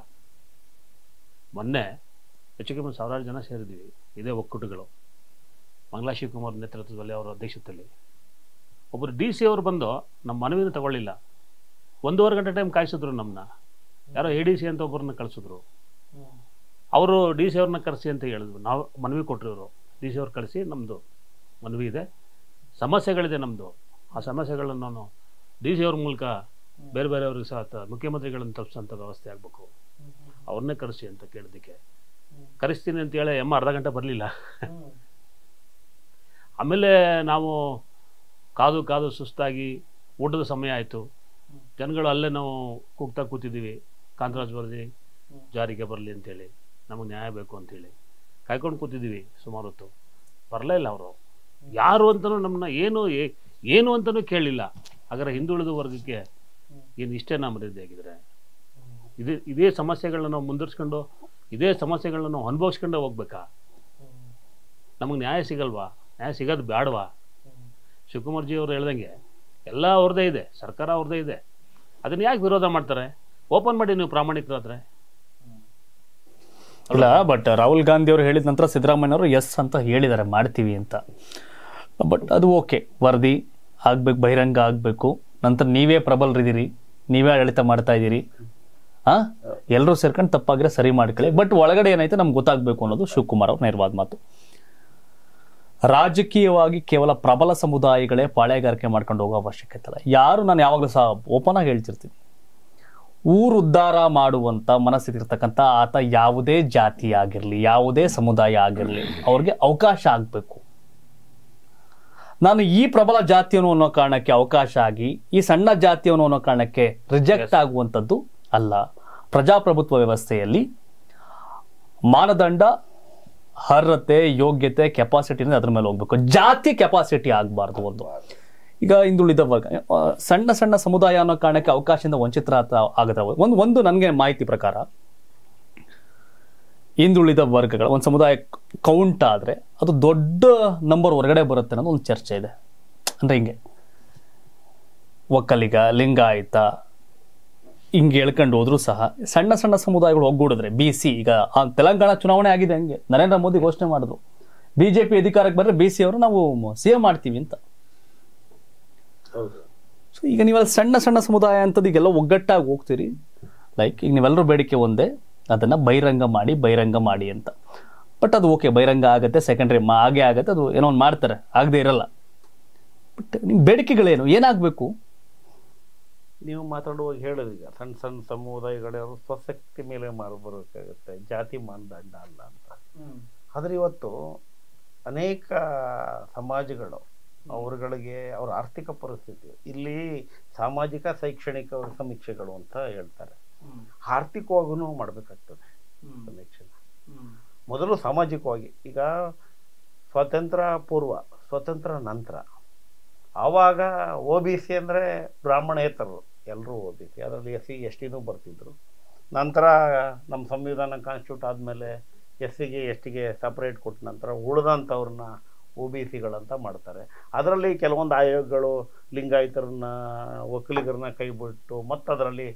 C: ಮೊನ್ನೆ ಹೆಚ್ಚು ಕಮ್ಮಿ ಸಾವಿರಾರು ಜನ ಸೇರಿದ್ದೀವಿ ಇದೇ ಒಕ್ಕೂಟಗಳು ಮಂಗಳಾ ಶಿವಕುಮಾರ್ ನೇತೃತ್ವದಲ್ಲಿ ಅವರ ಅಧ್ಯಕ್ಷತೆಯಲ್ಲಿ ಒಬ್ಬರು ಡಿ ಸಿ ಅವರು ಬಂದು ನಮ್ಮ ಮನವಿನ ತಗೊಳ್ಳಿಲ್ಲ ಒಂದೂವರೆ ಗಂಟೆ ಟೈಮ್ ಕಾಯಿಸಿದ್ರು ನಮ್ಮನ್ನ ಯಾರೋ ಎ ಡಿ ಸಿ ಅಂತ ಒಬ್ಬರನ್ನ ಕಳಿಸಿದ್ರು ಅವರು ಡಿ ಸಿ ಅವ್ರನ್ನ ಕರೆಸಿ ಅಂತ ಹೇಳಿದ್ರು ನಾವು ಮನವಿ ಕೊಟ್ಟರು ಇವರು ಡಿ ಸಿ ಅವ್ರು ಕಳಿಸಿ ನಮ್ಮದು ಮನವಿ ಇದೆ ಸಮಸ್ಯೆಗಳಿದೆ ನಮ್ಮದು ಆ ಸಮಸ್ಯೆಗಳನ್ನು ನಾನು ಡಿ ಸಿ ಅವ್ರ ಮೂಲಕ ಬೇರೆ ಬೇರೆಯವ್ರಿಗೆ ಸಹ ತ- ಮುಖ್ಯಮಂತ್ರಿಗಳನ್ನು ತಪ್ಪಿಸೋಂಥ ವ್ಯವಸ್ಥೆ ಆಗಬೇಕು ಅವ್ರನ್ನೇ ಕರೆಸಿ ಅಂತ ಕೇಳಿದ್ದಕ್ಕೆ ಕರೆಸ್ತೀನಿ ಅಂತ ಹೇಳಿ ಅಮ್ಮ ಅರ್ಧ ಗಂಟೆ ಬರಲಿಲ್ಲ ಆಮೇಲೆ ನಾವು ಕಾದು ಕಾದು ಸುಸ್ತಾಗಿ ಊಟದ ಸಮಯ ಆಯಿತು ಜನಗಳು ಅಲ್ಲೇ ನಾವು ಕೂಗ್ತಾ ಕೂತಿದ್ದೀವಿ ಕಾಂತರಾಜ್ ವರದಿ ಜಾರಿಗೆ ಬರಲಿ ಅಂತೇಳಿ ನಮಗೆ ನ್ಯಾಯ ಬೇಕು ಅಂತೇಳಿ ಕಾಯ್ಕೊಂಡು ಕೂತಿದ್ದೀವಿ ಸುಮಾರು ಹೊತ್ತು ಬರಲೇ ಇಲ್ಲ ಅವರು ಯಾರು ಅಂತಲೂ ನಮ್ಮನ್ನ ಏನು ಏ- ಏನು ಅಂತಲೂ ಕೇಳಲಿಲ್ಲ ಹಾಗಾದ್ರೆ ಹಿಂದುಳಿದ ವರ್ಗಕ್ಕೆ ಏನು ಇಷ್ಟೇ ನಮ್ಮ ಮರ್ಯಾದೆ ಆಗಿದ್ರೆ ಇದೇ ಇದೇ ಸಮಸ್ಯೆಗಳನ್ನ ನಾವು ಮುಂದುವರ್ಸ್ಕೊಂಡು ಇದೇ ಸಮಸ್ಯೆಗಳನ್ನ ನಾವು ಅನುಭವಿಸ್ಕೊಂಡೇ ಹೋಗ್ಬೇಕಾ ನಮಗೆ ನ್ಯಾಯ ಸಿಗಲ್ವಾ ನ್ಯಾಯ ಸಿಗೋದು ಬೇಡವಾ ಶಿವಕುಮಾರ್ ಜಿ ಅವರು ಹೇಳ್ದಂಗೆ ಎಲ್ಲ ಅವ್ರದ್ದೇ ಇದೆ ಸರ್ಕಾರ ಅವ್ರದ್ದೇ ಇದೆ ಅದನ್ನ ಯಾಕೆ ವಿರೋಧ ಮಾಡ್ತಾರೆ ಓಪನ್ ಮಾಡಿ ನೀವು ಪ್ರಾಮಾಣಿಕರಾದ್ರೆ
A: ಇಲ್ಲ ಬಟ್ ರಾಹುಲ್ ಗಾಂಧಿ ಅವರು ಹೇಳಿದ ನಂತರ ಸಿದ್ದರಾಮಯ್ಯ ಅವರು ಎಸ್ ಅಂತ ಹೇಳಿದ್ದಾರೆ ಮಾಡ್ತೀವಿ ಅಂತ ಬಟ್ ಅದು ಓಕೆ ವರದಿ ಆಗ್ಬೇಕು ಬಹಿರಂಗ ಆಗಬೇಕು ನಂತರ ನೀವೇ ಪ್ರಬಲರಿದ್ದೀರಿ ನೀವೇ ಆಡಳಿತ ಮಾಡ್ತಾ ಇದ್ದೀರಿ ಹಾ ಎಲ್ಲರೂ ಸೇರ್ಕೊಂಡು ತಪ್ಪಾಗಿದ್ರೆ ಸರಿ ಮಾಡ್ಕೊಳ್ಳಿ ಬಟ್ ಒಳಗಡೆ ಏನಾಯ್ತು ನಮ್ಗೆ ಗೊತ್ತಾಗಬೇಕು ಅನ್ನೋದು ಶಿವಕುಮಾರ್ ಅವ್ರ ನೇರವಾದ ಮಾತು ರಾಜಕೀಯವಾಗಿ ಕೇವಲ ಪ್ರಬಲ ಸಮುದಾಯಗಳೇ ಪಾಳೆಗಾರಿಕೆ ಮಾಡ್ಕೊಂಡು ಹೋಗೋ ಅವಶ್ಯಕತೆ ಇಲ್ಲ ಯಾರು ನಾನು ಯಾವಾಗಲೂ ಸಹ ಓಪನ್ ಆಗಿ ಹೇಳ್ತಿರ್ತೀನಿ ಊರು ಉದ್ಧಾರ ಮಾಡುವಂತ ಮನಸ್ಸಿಗಿರ್ತಕ್ಕಂಥ ಆತ ಯಾವುದೇ ಜಾತಿ ಆಗಿರಲಿ ಯಾವುದೇ ಸಮುದಾಯ ಆಗಿರಲಿ ಅವ್ರಿಗೆ ಅವಕಾಶ ಆಗಬೇಕು ನಾನು ಈ ಪ್ರಬಲ ಜಾತಿಯವನು ಅನ್ನೋ ಕಾರಣಕ್ಕೆ ಅವಕಾಶ ಆಗಿ ಈ ಸಣ್ಣ ಜಾತಿಯವನು ಅನ್ನೋ ಕಾರಣಕ್ಕೆ ರಿಜೆಕ್ಟ್ ಆಗುವಂಥದ್ದು ಅಲ್ಲ ಪ್ರಜಾಪ್ರಭುತ್ವ ವ್ಯವಸ್ಥೆಯಲ್ಲಿ ಮಾನದಂಡ ಅರ್ಹತೆ ಯೋಗ್ಯತೆ ಕೆಪಾಸಿಟಿ ಅದ್ರ ಮೇಲೆ ಹೋಗ್ಬೇಕು ಜಾತಿ ಕೆಪಾಸಿಟಿ ಆಗಬಾರ್ದು ಒಂದು ಈಗ ಹಿಂದುಳಿದ ವರ್ಗ ಆ, ಸಣ್ಣ ಸಣ್ಣ ಸಮುದಾಯ ಅನ್ನೋ ಕಾರಣಕ್ಕೆ ಅವಕಾಶದಿಂದ ವಂಚಿತರ ಆಗದ ಒಂದು ಒಂದು ನನಗೆ ಮಾಹಿತಿ ಪ್ರಕಾರ ಹಿಂದುಳಿದ ವರ್ಗಗಳ ಒಂದು ಸಮುದಾಯ ಕೌಂಟ್ ಆದರೆ ಅದು ದೊಡ್ಡ ನಂಬರ್ ಹೊರಗಡೆ ಬರುತ್ತೆ ಅನ್ನೋದು ಒಂದು ಚರ್ಚೆ ಇದೆ ಅಂದರೆ ಹಿಂಗೆ ಒಕ್ಕಲಿಗ ಲಿಂಗಾಯತ ಹಿಂಗೆ ಹೇಳ್ಕೊಂಡು ಹೋದ್ರು ಸಹ ಸಣ್ಣ ಸಣ್ಣ ಸಮುದಾಯಗಳು ಒಗ್ಗೂಡಿದ್ರೆ ಬಿ ಸಿ ಈಗ ಆ ತೆಲಂಗಾಣ ಚುನಾವಣೆ ಆಗಿದೆ ಹಂಗೆ ನರೇಂದ್ರ ಮೋದಿ ಘೋಷಣೆ ಮಾಡಿದ್ರು ಬಿ ಜೆ ಪಿ ಅಧಿಕಾರಕ್ಕೆ ಬಂದರೆ ಬಿ ಸಿ ಅವರು ನಾವು ಸಿ ಎಂ ಮಾಡ್ತೀವಿ ಅಂತ
B: ಹೌದು
A: ಸೊ ಈಗ ನೀವೆಲ್ಲ ಸಣ್ಣ ಸಣ್ಣ ಸಮುದಾಯ ಅಂತದ್ದು ಈಗೆಲ್ಲ ಒಗ್ಗಟ್ಟಾಗಿ ಹೋಗ್ತೀರಿ ಲೈಕ್ ಈಗ ನೀವೆಲ್ಲರೂ ಬೇಡಿಕೆ ಒಂದೇ ಅದನ್ನು ಬಹಿರಂಗ ಮಾಡಿ ಬಹಿರಂಗ ಮಾಡಿ ಅಂತ ಬಟ್ ಅದು ಓಕೆ ಬಹಿರಂಗ ಆಗುತ್ತೆ ಸೆಕೆಂಡ್ರಿ ಹಾಗೆ ಆಗುತ್ತೆ ಅದು ಏನೋ ಒಂದು ಮಾಡ್ತಾರೆ ಆಗದೆ ಇರಲ್ಲ ಬಟ್ ನಿಮ್ಮ ಬೇಡಿಕೆಗಳೇನು ಏನಾಗಬೇಕು
B: ನೀವು ಮಾತಾಡುವಾಗ ಹೇಳಿದ್ರೀಗ ಸಣ್ಣ ಸಣ್ಣ ಸಮುದಾಯಗಳವರು ಸ್ವಶಕ್ತಿ ಮೇಲೆ ಮಾರ್ಬರಬೇಕಾಗುತ್ತೆ ಜಾತಿ ಮಾನದಂಡ ಅಲ್ಲ ಅಂತ ಆದರೆ ಇವತ್ತು ಅನೇಕ ಸಮಾಜಗಳು ಅವರುಗಳಿಗೆ ಅವರ ಆರ್ಥಿಕ ಪರಿಸ್ಥಿತಿ ಇಲ್ಲಿ ಸಾಮಾಜಿಕ ಶೈಕ್ಷಣಿಕ ಸಮೀಕ್ಷೆಗಳು ಅಂತ ಹೇಳ್ತಾರೆ ಆರ್ಥಿಕವಾಗೂ ಮಾಡಬೇಕಾಗ್ತದೆ ಸಮೀಕ್ಷೆ ಮೊದಲು ಸಾಮಾಜಿಕವಾಗಿ ಈಗ ಸ್ವಾತಂತ್ರ್ಯ ಪೂರ್ವ ಸ್ವತಂತ್ರ ನಂತರ ಆವಾಗ ಒ ಬಿ ಸಿ ಅಂದರೆ ಬ್ರಾಹ್ಮಣೇತರರು ಎಲ್ಲರೂ ಒ ಬಿ ಸಿ ಅದರಲ್ಲಿ ಎಸ್ ಸಿ ಎಸ್ ಟಿನೂ ಬರ್ತಿದ್ರು ನಂತರ ನಮ್ಮ ಸಂವಿಧಾನ ಕಾನ್ಸ್ಟಿಟ್ಯೂಟ್ ಆದಮೇಲೆ ಎಸ್ ಸಿಗೆ ಎಸ್ ಟಿಗೆ ಸಪ್ರೇಟ್ ಕೊಟ್ಟ ನಂತರ ಉಳಿದಂಥವ್ರನ್ನ ಒ ಬಿ ಸಿಗಳಂತ ಮಾಡ್ತಾರೆ ಅದರಲ್ಲಿ ಕೆಲವೊಂದು ಆಯೋಗಗಳು ಲಿಂಗಾಯತರನ್ನ ಒಕ್ಕಲಿಗರನ್ನ ಕೈ ಬಿಟ್ಟು ಮತ್ತು ಅದರಲ್ಲಿ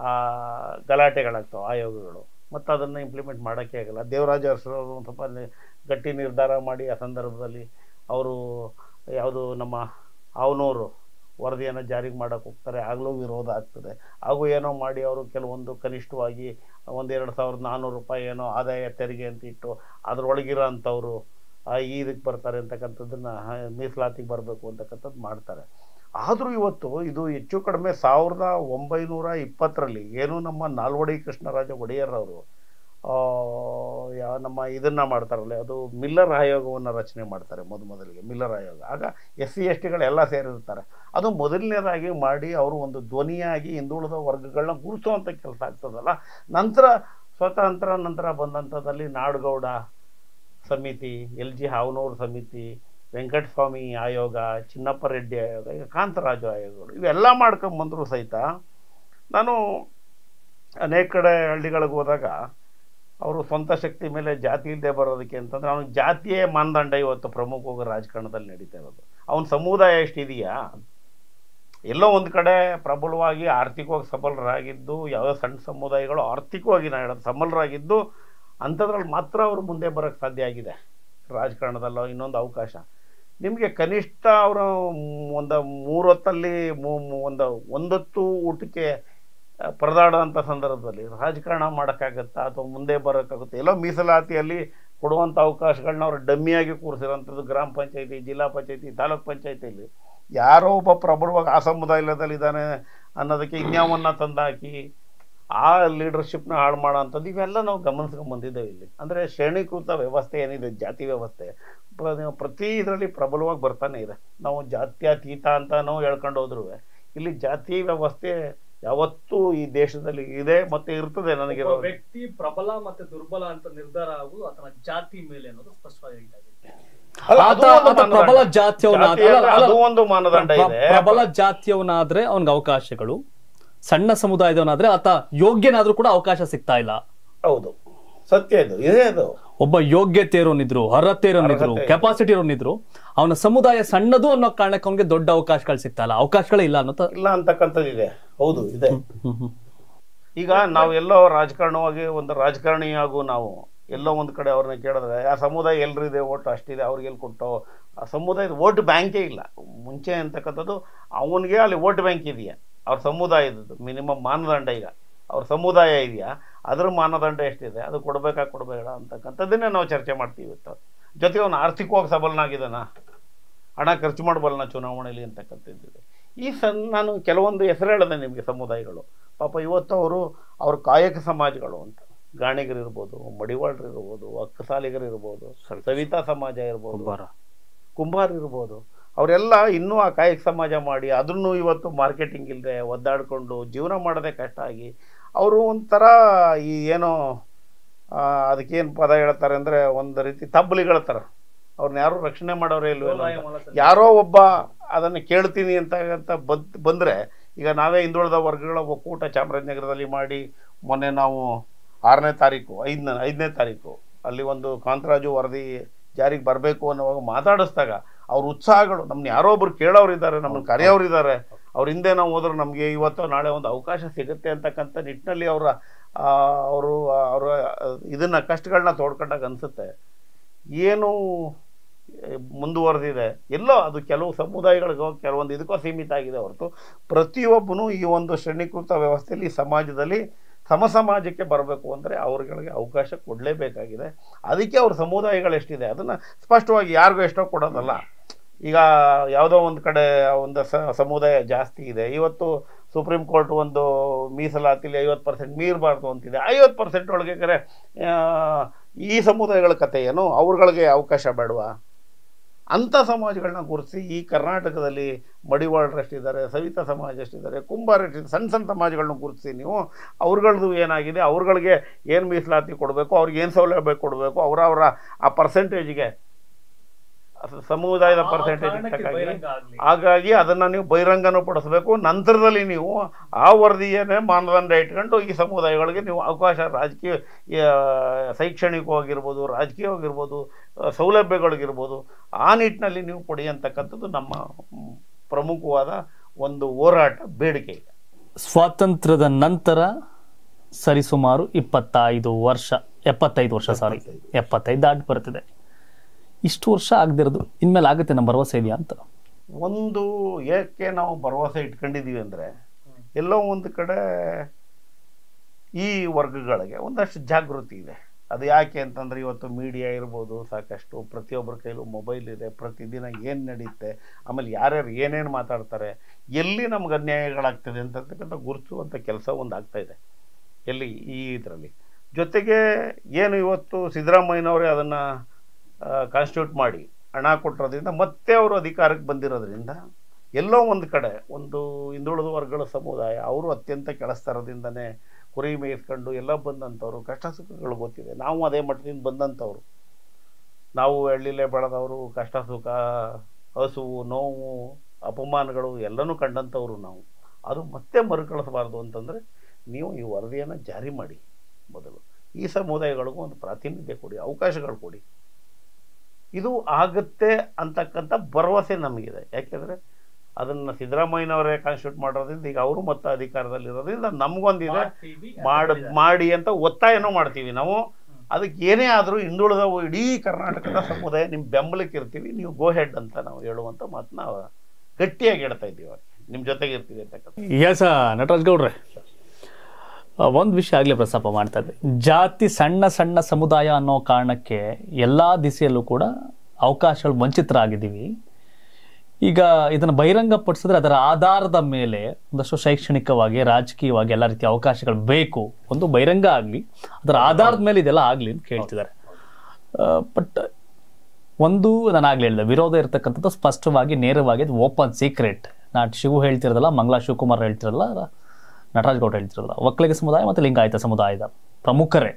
B: ಗಲಾಟೆಗಳಾಗ್ತವೆ ಆಯೋಗಗಳು ಮತ್ತು ಅದನ್ನು ಇಂಪ್ಲಿಮೆಂಟ್ ಮಾಡೋಕ್ಕೆ ಆಗಲ್ಲ ದೇವರಾಜ ಅರಸರವರು ಒಂದು ಸ್ವಲ್ಪ ನಿ- ಗಟ್ಟಿ ನಿರ್ಧಾರ ಮಾಡಿ ಆ ಸಂದರ್ಭದಲ್ಲಿ ಅವರು ಯಾವುದು ನಮ್ಮ ಅವನೂರು ವರದಿಯನ್ನು ಜಾರಿಗೆ ಮಾಡೋಕೆ ಹೋಗ್ತಾರೆ ಆಗಲೂ ವಿರೋಧ ಆಗ್ತದೆ ಹಾಗೂ ಏನೋ ಮಾಡಿ ಅವರು ಕೆಲವೊಂದು ಕನಿಷ್ಠವಾಗಿ ಒಂದೆರಡು ಸಾವಿರದ ನಾನ್ನೂರು ರೂಪಾಯಿ ಏನೋ ಆದಾಯ ತೆರಿಗೆ ಅಂತ ಇಟ್ಟು ಅದರೊಳಗಿರೋ ಅಂಥವ್ರು ಈ ಇದಕ್ಕೆ ಬರ್ತಾರೆ ಅಂತಕ್ಕಂಥದ್ದನ್ನು ಮೀಸಲಾತಿಗೆ ಬರಬೇಕು ಅಂತಕ್ಕಂಥದ್ದು ಮಾಡ್ತಾರೆ ಆದರೂ ಇವತ್ತು ಇದು ಹೆಚ್ಚು ಕಡಿಮೆ ಸಾವಿರದ ಒಂಬೈನೂರ ಇಪ್ಪತ್ತರಲ್ಲಿ ಏನು ನಮ್ಮ ನಾಲ್ವಡಿ ಕೃಷ್ಣರಾಜ ಒಡೆಯರ್ರವರು ಆ, ಯಾವ ನಮ್ಮ ಇದನ್ನು ಮಾಡ್ತಾರಲ್ಲ ಅದು ಮಿಲ್ಲರ್ ಆಯೋಗವನ್ನು ರಚನೆ ಮಾಡ್ತಾರೆ ಮೊದ ಮೊದಲಿಗೆ ಮಿಲ್ಲರ್ ಆಯೋಗ ಆಗ ಎಸ್ ಸಿ ಎಸ್ ಟಿಗಳೆಲ್ಲ ಸೇರಿರ್ತಾರೆ ಅದು ಮೊದಲನೇದಾಗಿ ಮಾಡಿ ಅವರು ಒಂದು ಧ್ವನಿಯಾಗಿ ಹಿಂದುಳಿದ ವರ್ಗಗಳನ್ನ ಗುರುತಿಸುವಂಥ ಕೆಲಸ ಆಗ್ತದಲ್ಲ ನಂತರ ಸ್ವತಂತ್ರ ನಂತರ ಬಂದಂಥದ್ದಲ್ಲಿ ನಾಡಗೌಡ ಸಮಿತಿ ಎಲ್ ಜಿ ಹಾವನೂರು ಸಮಿತಿ ವೆಂಕಟಸ್ವಾಮಿ ಆಯೋಗ ಚಿನ್ನಪ್ಪ ರೆಡ್ಡಿ ಆಯೋಗ ಈಗ ಕಾಂತರಾಜು ಆಯೋಗಗಳು ಇವೆಲ್ಲ ಮಾಡ್ಕೊಂಬಂದ್ರು ಸಹಿತ ನಾನು ಅನೇಕ ಕಡೆ ಹಳ್ಳಿಗಳಿಗೆ ಹೋದಾಗ ಅವರು ಸ್ವಂತ ಶಕ್ತಿ ಮೇಲೆ ಜಾತಿ ಇಲ್ಲದೆ ಬರೋದಕ್ಕೆ ಅಂತಂದ್ರೆ ಅವನಿಗೆ ಜಾತಿಯೇ ಮಾನದಂಡ ಇವತ್ತು ಪ್ರಮುಖವಾಗಿ ರಾಜಕಾರಣದಲ್ಲಿ ನಡೀತಾ ಇರೋದು ಅವನ ಸಮುದಾಯ ಎಷ್ಟಿದೆಯಾ ಎಲ್ಲೋ ಒಂದು ಕಡೆ ಪ್ರಬಲವಾಗಿ ಆರ್ಥಿಕವಾಗಿ ಸಬಲರಾಗಿದ್ದು ಯಾವುದೋ ಸಣ್ಣ ಸಮುದಾಯಗಳು ಆರ್ಥಿಕವಾಗಿ ನಾ ಹೇಳೋದು ಸಬಲರಾಗಿದ್ದು ಅಂಥದ್ರಲ್ಲಿ ಮಾತ್ರ ಅವರು ಮುಂದೆ ಬರೋಕ್ಕೆ ಸಾಧ್ಯ ಆಗಿದೆ ರಾಜಕಾರಣದಲ್ಲೋ ಇನ್ನೊಂದು ಅವಕಾಶ ನಿಮಗೆ ಕನಿಷ್ಠ ಅವರು ಒಂದು ಮೂರೊತ್ತಲ್ಲಿ ಮೂ- ಮೂ- ಒಂದು ಒಂದೊತ್ತು ಊಟಕ್ಕೆ ಆ, ಪರದಾಡುವಂಥ ಸಂದರ್ಭದಲ್ಲಿ ರಾಜಕಾರಣ ಮಾಡೋಕ್ಕಾಗತ್ತಾ ಅಥವಾ ಮುಂದೆ ಬರೋಕ್ಕಾಗುತ್ತೆ ಎಲ್ಲೋ ಮೀಸಲಾತಿಯಲ್ಲಿ ಕೊಡುವಂಥ ಅವಕಾಶಗಳನ್ನ ಅವರು ಡಮ್ಮಿಯಾಗಿ ಕೂರಿಸಿರೋಂಥದ್ದು ಗ್ರಾಮ ಪಂಚಾಯತಿ ಜಿಲ್ಲಾ ಪಂಚಾಯತಿ ತಾಲೂಕ್ ಪಂಚಾಯತಿಯಲ್ಲಿ ಯಾರೋ ಒಬ್ಬ ಪ್ರಬಲವಾಗಿ ಆ ಸಮುದಾಯದಲ್ಲಿ ಇದ್ದಾನೆ ಅನ್ನೋದಕ್ಕೆ ಇನ್ಯಾವನ್ನ ತಂದಾಕಿ ಆ ಲೀಡರ್ಶಿಪ್ನ ಹಾಳು ಮಾಡೋ ಅಂಥದ್ದು ಇವೆಲ್ಲ ನಾವು ಗಮನಿಸ್ಕೊಂಡು ಬಂದಿದ್ದೇವೆ ಇಲ್ಲಿ ಅಂದರೆ ಶ್ರೇಣೀಕೃತ ವ್ಯವಸ್ಥೆ ಏನಿದೆ ಜಾತಿ ವ್ಯವಸ್ಥೆ ಪ್ರ- ಪ್ರತಿ ಇದರಲ್ಲಿ ಪ್ರಬಲವಾಗಿ ಬರ್ತಾನೆ ಇದೆ ನಾವು ಜಾತ್ಯತೀತ ಅಂತ ನಾವು ಹೇಳ್ಕೊಂಡು ಹೋದ್ರು ಇಲ್ಲಿ ಜಾತಿ ವ್ಯವಸ್ಥೆ ಯಾವತ್ತೂ ಈ ದೇಶದಲ್ಲಿ ಇದೆ ಮತ್ತೆ ಇರ್ತದೆ ನನಗೆ
A: ಒಬ್ಬ ವ್ಯಕ್ತಿ ಪ್ರಬಲ ಮತ್ತೆ ದುರ್ಬಲ ಅಂತ ನಿರ್ಧಾರ ಆಗುವುದು ಆತನ ಜಾತಿ ಮೇಲೆ ಅನ್ನೋದು ಸ್ಪಷ್ಟವಾಗಿ
B: ಅಲ್ಲ, ಅದು
A: ಆತ-
B: ಒಂದು
A: ಆತ
B: ಮಾನದಂಡ.
A: ಪ್ರಬಲ ಜಾತಿಯವನ
B: ಜಾತಿ ಅಂದ್ರೆ ಅದು ಒಂದು ಮಾನದಂಡ ಇದೆ
A: ಪ್ರಬಲ ಜಾತಿಯವನಾದ್ರೆ ಅವನಿಗೆ ಅವಕಾಶಗಳು ಸಣ್ಣ ಸಮುದಾಯದವನಾದ್ರೆ ಆತ ಯೋಗ್ಯನಾದ್ರೂ ಕೂಡ ಅವಕಾಶ ಸಿಗ್ತಾ ಇಲ್ಲ
B: ಹೌದು ಸತ್ಯ ಇದು ಇದೇ ಅದು
A: ಒಬ್ಬ ಯೋಗ್ಯತೆ ಇರೋನಿದ್ರು ಅರ್ಹತೆ ಇರೋನಿದ್ರು
B: ಅರ್ಹತೆ.
A: ಕೆಪಾಸಿಟಿ ಇರೋನಿದ್ರು ಅವನ ಸಮುದಾಯ ಸಣ್ಣದು ಅನ್ನೋ ಕಾರಣಕ್ಕೆ ಅವನಿಗೆ ದೊಡ್ಡ ಅವಕಾಶಗಳು ಸಿಗ್ತಲ್ಲ ಅವಕಾಶಗಳೇ ಇಲ್ಲ ಅನ್ನೋ ತ-
B: ಇಲ್ಲ ಅಂತಕ್ಕಂಥದ್ದು ಇದೆ ಹೌದು ಇದೆ
A: ಹ್ಮ್ ಹ್ಮ್.
B: ಈಗ ನಾವು ಎಲ್ಲೋ ರಾಜಕಾರಣವಾಗಿ ಒಂದು ರಾಜಕಾರಣಿಯಾಗೂ ನಾವು ಎಲ್ಲೋ ಒಂದು ಕಡೆ ಅವ್ರನ್ನ ಕೇಳಿದ್ರೆ ಆ ಸಮುದಾಯ ಎಲ್ರಿದೆ ಓಟ್ ಅಷ್ಟಿದೆ ಅವ್ರಿಗೆ ಎಲ್ಲಿ ಕೊಟ್ಟೋ ಆ ಸಮುದಾಯದ ಓಟ್ ಬ್ಯಾಂಕೇ ಇಲ್ಲ ಮುಂಚೆ ಅಂತಕ್ಕಂಥದ್ದು ಅವನಿಗೆ ಅಲ್ಲಿ ಓಟ್ ಬ್ಯಾಂಕ್ ಇದೆಯಾ ಅವ್ರ ಸಮುದಾಯದ್ದು ಮಿನಿಮಮ್ ಮಾನದಂಡ ಈಗ ಅವ್ರ ಸಮುದಾಯ ಇದೆಯಾ ಅದ್ರ ಮಾನದಂಡ ಎಷ್ಟಿದೆ ಅದು ಕೊಡಬೇಕಾ ಕೊಡಬೇಡ ಅಂತಕ್ಕಂಥದ್ದನ್ನೇ ನಾವು ಚರ್ಚೆ ಮಾಡ್ತೀವಿ ಇವತ್ತು ಜೊತೆಗೆ ಅವನು ಆರ್ಥಿಕವಾಗಿ ಸಬಲನಾಗಿದ್ದಾನ ಹಣ ಖರ್ಚು ಮಾಡಬಲ್ಲನ ಚುನಾವಣೆಯಲ್ಲಿ ಅಂತಕ್ಕಂಥದ್ದಿದೆ ಈ ಸನ್ ನಾನು ಕೆಲವೊಂದು ಹೆಸರು ಹೇಳಿದೆ ನಿಮಗೆ ಸಮುದಾಯಗಳು ಪಾಪ ಇವತ್ತು ಅವರು ಅವ್ರ ಕಾಯಕ ಸಮಾಜಗಳು ಅಂತ ಗಾಣಿಗರಿರ್ಬೋದು ಮಡಿವಾಳರು ಇರ್ಬೋದು ಅಕ್ಕಸಾಲಿಗರು ಇರ್ಬೋದು ಸವಿತಾ ಸಮಾಜ ಇರ್ಬೋದು
C: ಕುಂಬಾರ
B: ಕುಂಬಾರ ಇರ್ಬೋದು ಅವರೆಲ್ಲ ಇನ್ನೂ ಆ ಕಾಯಕ ಸಮಾಜ ಮಾಡಿ ಅದನ್ನು ಇವತ್ತು ಮಾರ್ಕೆಟಿಂಗ್ ಇಲ್ಲದೆ ಒದ್ದಾಡಿಕೊಂಡು ಜೀವನ ಮಾಡೋದೇ ಕಷ್ಟ ಆಗಿ ಅವರು ಒಂಥರ ಈ ಏನೋ ಆ, ಅದಕ್ಕೇನು ಪದ ಹೇಳ್ತಾರೆ ಅಂದರೆ ಒಂದು ರೀತಿ ತಬ್ಬಲಿಗಳ ಥರ ಅವ್ರನ್ನ ಯಾರೂ ರಕ್ಷಣೆ ಮಾಡೋರೇ ಇಲ್ವೇನೋ ಅಂತ. ಯಾರೋ ಒಬ್ಬ ಅದನ್ನು ಕೇಳ್ತೀನಿ ಅಂತ ಅಂತ ಬಂದ್ ಬಂದರೆ ಈಗ ನಾವೇ ಹಿಂದುಳಿದ ವರ್ಗಗಳ ಒಕ್ಕೂಟ ಚಾಮರಾಜನಗರದಲ್ಲಿ ಮಾಡಿ ಮೊನ್ನೆ ನಾವು ಆರನೇ ತಾರೀಕು ಐದನೇ ಐದನೇ ತಾರೀಕು ಅಲ್ಲಿ ಒಂದು ಕಾಂತರಾಜು ವರದಿ ಜಾರಿಗೆ ಬರಬೇಕು ಅನ್ನೋವಾಗ ಮಾತಾಡಿಸ್ದಾಗ ಅವ್ರ ಉತ್ಸಾಹಗಳು ನಮ್ಮನ್ನ ಯಾರೋ ಒಬ್ರು ಕೇಳೋರು ಇದ್ದಾರೆ ನಮ್ಮನ್ನ ಕರೆಯೋರು ಇದ್ದಾರೆ ಅವ್ರ ಹಿಂದೆ ನಾವು ಹೋದ್ರೆ ನಮಗೆ ಇವತ್ತು ನಾಳೆ ಒಂದು ಅವಕಾಶ ಸಿಗುತ್ತೆ ಅಂತಕ್ಕಂಥ ನಿಟ್ಟಿನಲ್ಲಿ ಅವರ ಅವರು ಅವರ ಇದನ್ನ ಕಷ್ಟಗಳನ್ನ ತೋಡ್ಕೊಂಡಾಗ ಅನಿಸುತ್ತೆ ಏನು ಏ, ಮುಂದುವರೆದಿದೆ ಎಲ್ಲೋ ಅದು ಕೆಲವು ಸಮುದಾಯಗಳಿಗೋ ಕೆಲವೊಂದು ಇದಕ್ಕೋ ಸೀಮಿತ ಆಗಿದೆ ಹೊರತು ಪ್ರತಿಯೊಬ್ಬನು ಈ ಒಂದು ಶ್ರೇಣೀಕೃತ ವ್ಯವಸ್ಥೆಯಲ್ಲಿ ಈ ಸಮಾಜದಲ್ಲಿ ಸಮ ಸಮಾಜಕ್ಕೆ ಬರಬೇಕು ಅಂದರೆ ಅವ್ರುಗಳಿಗೆ ಅವಕಾಶ ಕೊಡಲೇಬೇಕಾಗಿದೆ ಅದಕ್ಕೆ ಅವ್ರ ಸಮುದಾಯಗಳು ಎಷ್ಟಿದೆ ಅದನ್ನು ಸ್ಪಷ್ಟವಾಗಿ ಯಾರಿಗೂ ಎಷ್ಟೋ ಕೊಡೋದಲ್ಲ ಈಗ ಯಾವುದೋ ಒಂದು ಕಡೆ ಒಂದು ಸ ಸಮುದಾಯ ಜಾಸ್ತಿ ಇದೆ ಇವತ್ತು ಸುಪ್ರೀಂ ಕೋರ್ಟ್ ಒಂದು ಮೀಸಲಾತಿಲಿ ಐವತ್ತು ಪರ್ಸೆಂಟ್ ಮೀರಬಾರ್ದು ಅಂತಿದೆ ಐವತ್ತು ಪರ್ಸೆಂಟ್ ಒಳಗೆ ಕರೆ ಆ, ಈ ಸಮುದಾಯಗಳ ಕತೆ ಏನು ಅವ್ರುಗಳಿಗೆ ಅವಕಾಶ ಬೇಡವಾ ಅಂಥ ಸಮಾಜಗಳನ್ನ ಗುರುತಿಸಿ ಈ ಕರ್ನಾಟಕದಲ್ಲಿ ಮಡಿವಾಳರು ಎಷ್ಟಿದ್ದಾರೆ ಸವಿತಾ ಸಮಾಜ ಎಷ್ಟಿದ್ದಾರೆ ಕುಂಬಾರ ಎಷ್ಟಿದ್ದಾರೆ ಸಣ್ಣ ಸಣ್ಣ ಸಮಾಜಗಳನ್ನ ಗುರುತಿಸಿ ನೀವು ಅವ್ರಗಳದ್ದು ಏನಾಗಿದೆ ಅವ್ರುಗಳಿಗೆ ಏನು ಮೀಸಲಾತಿ ಕೊಡಬೇಕು ಅವ್ರಿಗೆ ಏನು ಸೌಲಭ್ಯ ಕೊಡಬೇಕು ಅವರ ಅವರ ಆ ಪರ್ಸೆಂಟೇಜ್ಗೆ ಸಮುದಾಯದ ಪರ್ಸೆಂಟೇಜ್ ತಕ್ಕಾಗಿ ಹಾಗಾಗಿ ಅದನ್ನು ನೀವು ಬಹಿರಂಗನೂ ಪಡಿಸ್ಬೇಕು ನಂತರದಲ್ಲಿ ನೀವು ಆ ವರದಿಯನ್ನೇ ಮಾನದಂಡ ಇಟ್ಕೊಂಡು ಈ ಸಮುದಾಯಗಳಿಗೆ ನೀವು ಅವಕಾಶ ರಾಜಕೀಯ ಆ, ಶೈಕ್ಷಣಿಕವಾಗಿರ್ಬೋದು ರಾಜಕೀಯವಾಗಿರ್ಬೋದು ಆ, ಸೌಲಭ್ಯಗಳಿಗಿರ್ಬೋದು ಆ ನಿಟ್ಟಿನಲ್ಲಿ ನೀವು ಕೊಡಿ ಅಂತಕ್ಕಂಥದ್ದು ನಮ್ಮ ಮ್, ಪ್ರಮುಖವಾದ ಒಂದು ಹೋರಾಟ ಬೇಡಿಕೆ ಇದೆ
A: ಸ್ವಾತಂತ್ರ್ಯದ ನಂತರ ಸರಿಸುಮಾರು ಇಪ್ಪತ್ತೈದು ವರ್ಷ ಎಪ್ಪತ್ತೈದು ವರ್ಷ ಸಾರಿ ಎಪ್ಪತ್ತೈದು ದಾಟಿ ಬರ್ತಿದೆ ಇಷ್ಟು ವರ್ಷ ಆಗದಿರೋದು ಇನ್ಮೇಲೆ ಆಗುತ್ತೆ ನಮ್ಮ ಭರವಸೆ ಇದೆಯಾ ಅಂತ
B: ಒಂದು ಏಕೆ ನಾವು ಭರವಸೆ ಇಟ್ಕೊಂಡಿದ್ದೀವಿ ಅಂದರೆ ಎಲ್ಲೋ ಒಂದು ಕಡೆ ಈ ವರ್ಗಗಳಿಗೆ ಒಂದಷ್ಟು ಜಾಗೃತಿ ಇದೆ ಅದು ಯಾಕೆ ಅಂತಂದರೆ ಇವತ್ತು ಮೀಡಿಯಾ ಇರ್ಬೋದು ಸಾಕಷ್ಟು ಪ್ರತಿಯೊಬ್ಬರ ಕೈಲೂ ಮೊಬೈಲ್ ಇದೆ ಪ್ರತಿದಿನ ಏನು ನಡೀತೆ ಆಮೇಲೆ ಯಾರ್ಯಾರು ಏನೇನು ಮಾತಾಡ್ತಾರೆ ಎಲ್ಲಿ ನಮ್ಗೆ ಅನ್ಯಾಯಗಳಾಗ್ತದೆ ಅಂತಕ್ಕಂಥ ಗುರುತಿಸುವಂಥ ಕೆಲಸ ಒಂದು ಆಗ್ತಾ ಇದೆ ಎಲ್ಲಿ ಈ ಇದರಲ್ಲಿ ಜೊತೆಗೆ ಏನು ಇವತ್ತು ಸಿದ್ದರಾಮಯ್ಯನವರೇ ಅದನ್ನು ಕಾನ್ಸ್ಟಿಟ್ಯೂಟ್ ಮಾಡಿ ಹಣ ಕೊಟ್ಟಿರೋದ್ರಿಂದ ಮತ್ತೆ ಅವರು ಅಧಿಕಾರಕ್ಕೆ ಬಂದಿರೋದ್ರಿಂದ ಎಲ್ಲೋ ಒಂದು ಕಡೆ ಒಂದು ಹಿಂದುಳಿದ ವರ್ಗಗಳ ಸಮುದಾಯ ಅವರು ಅತ್ಯಂತ ಕೆಳಸ್ತರದಿಂದನೇ ಕುರಿ ಮೇಯಿಸ್ಕೊಂಡು ಎಲ್ಲ ಬಂದಂಥವ್ರು ಕಷ್ಟ ಸುಖಗಳು ಗೊತ್ತಿದೆ ನಾವು ಅದೇ ಮಟ್ಟದಿಂದ ಬಂದಂಥವ್ರು ನಾವು ಎಳ್ಳಿಲೆ ಬೆಳೆದವರು ಕಷ್ಟ ಸುಖ ಹಸುವು ನೋವು ಅಪಮಾನಗಳು ಎಲ್ಲನೂ ಕಂಡಂಥವ್ರು ನಾವು ಅದು ಮತ್ತೆ ಮರುಕಳಿಸಬಾರ್ದು ಅಂತಂದರೆ ನೀವು ಈ ವರದಿಯನ್ನು ಜಾರಿ ಮಾಡಿ ಮೊದಲು ಈ ಸಮುದಾಯಗಳಿಗೂ ಒಂದು ಪ್ರಾತಿನಿಧ್ಯ ಕೊಡಿ ಅವಕಾಶಗಳು ಕೊಡಿ ಇದು ಆಗುತ್ತೆ ಅಂತಕ್ಕಂಥ ಭರವಸೆ ನಮಗಿದೆ ಯಾಕೆಂದರೆ ಅದನ್ನು ಸಿದ್ದರಾಮಯ್ಯನವರೇ ಕಾನ್ಸ್ಟಿಟ್ಯೂಟ್ ಮಾಡೋದ್ರಿಂದ ಈಗ ಅವರು ಮತ್ತೆ ಅಧಿಕಾರದಲ್ಲಿರೋದ್ರಿಂದ ನಮಗೊಂದಿದೆ ಮಾಡ ಮಾಡಿ ಅಂತ ಒತ್ತಾಯನೂ ಮಾಡ್ತೀವಿ ನಾವು ಅದಕ್ಕೆ ಏನೇ ಆದರೂ ಹಿಂದುಳಿದ ಇಡೀ ಕರ್ನಾಟಕದ ಸಮುದಾಯ ನಿಮ್ಮ ಬೆಂಬಲಕ್ಕೆ ಇರ್ತೀವಿ ನೀವು ಗೋ ಹೆಡ್ ಅಂತ ನಾವು ಹೇಳುವಂಥ ಮಾತನ್ನ ಗಟ್ಟಿಯಾಗಿ ಹೇಳ್ತಾ ಇದ್ದೀವಿ ಅವ್ರಿಗೆ. ನಿಮ್ಮ ಜೊತೆಗೆ ಇರ್ತೀವಿ ಅಂತಕ್ಕಂಥ
A: ಎಸ್ ನಟರಾಜ್ ಗೌಡ್ರೆ ಒಂದು ವಿಷಯ ಆಗಲೇ ಪ್ರಸ್ತಾಪ ಮಾಡ್ತಾ ಇದ್ದೆ ಜಾತಿ ಸಣ್ಣ ಸಣ್ಣ ಸಮುದಾಯ ಅನ್ನೋ ಕಾರಣಕ್ಕೆ ಎಲ್ಲ ದಿಸೆಯಲ್ಲೂ ಕೂಡ ಅವಕಾಶಗಳು ವಂಚಿತರಾಗಿದ್ದೀವಿ ಈಗ ಇದನ್ನು ಬಹಿರಂಗಪಡಿಸಿದ್ರೆ ಅದರ ಆಧಾರದ ಮೇಲೆ ಒಂದಷ್ಟು ಶೈಕ್ಷಣಿಕವಾಗಿ ರಾಜಕೀಯವಾಗಿ ಎಲ್ಲ ರೀತಿಯ ಅವಕಾಶಗಳು ಬೇಕು ಒಂದು ಬಹಿರಂಗ ಆಗಲಿ ಅದರ ಆಧಾರದ ಮೇಲೆ ಇದೆಲ್ಲ ಆಗಲಿ ಅಂತ ಕೇಳ್ತಿದ್ದಾರೆ ಬಟ್ ಒಂದು ನಾನು ಆಗ್ಲೇ ಹೇಳಿದೆ ವಿರೋಧ ಇರತಕ್ಕಂಥದ್ದು ಸ್ಪಷ್ಟವಾಗಿ ನೇರವಾಗಿ ಓಪನ್ ಸೀಕ್ರೆಟ್ ನಾಟ್ ಶಿವು ಹೇಳ್ತಿರೋದಲ್ಲ ಮಂಗಳಾ ಶಿವಕುಮಾರ್ ಹೇಳ್ತಿರೋದಲ್ಲ ನಟರಾಜ್ ಗೌಡ ಹೇಳ್ತಿರೋದಲ್ಲ ಒಕ್ಕಲಿಗ ಸಮುದಾಯ ಮತ್ತು ಲಿಂಗಾಯತ ಸಮುದಾಯದ ಪ್ರಮುಖರೇ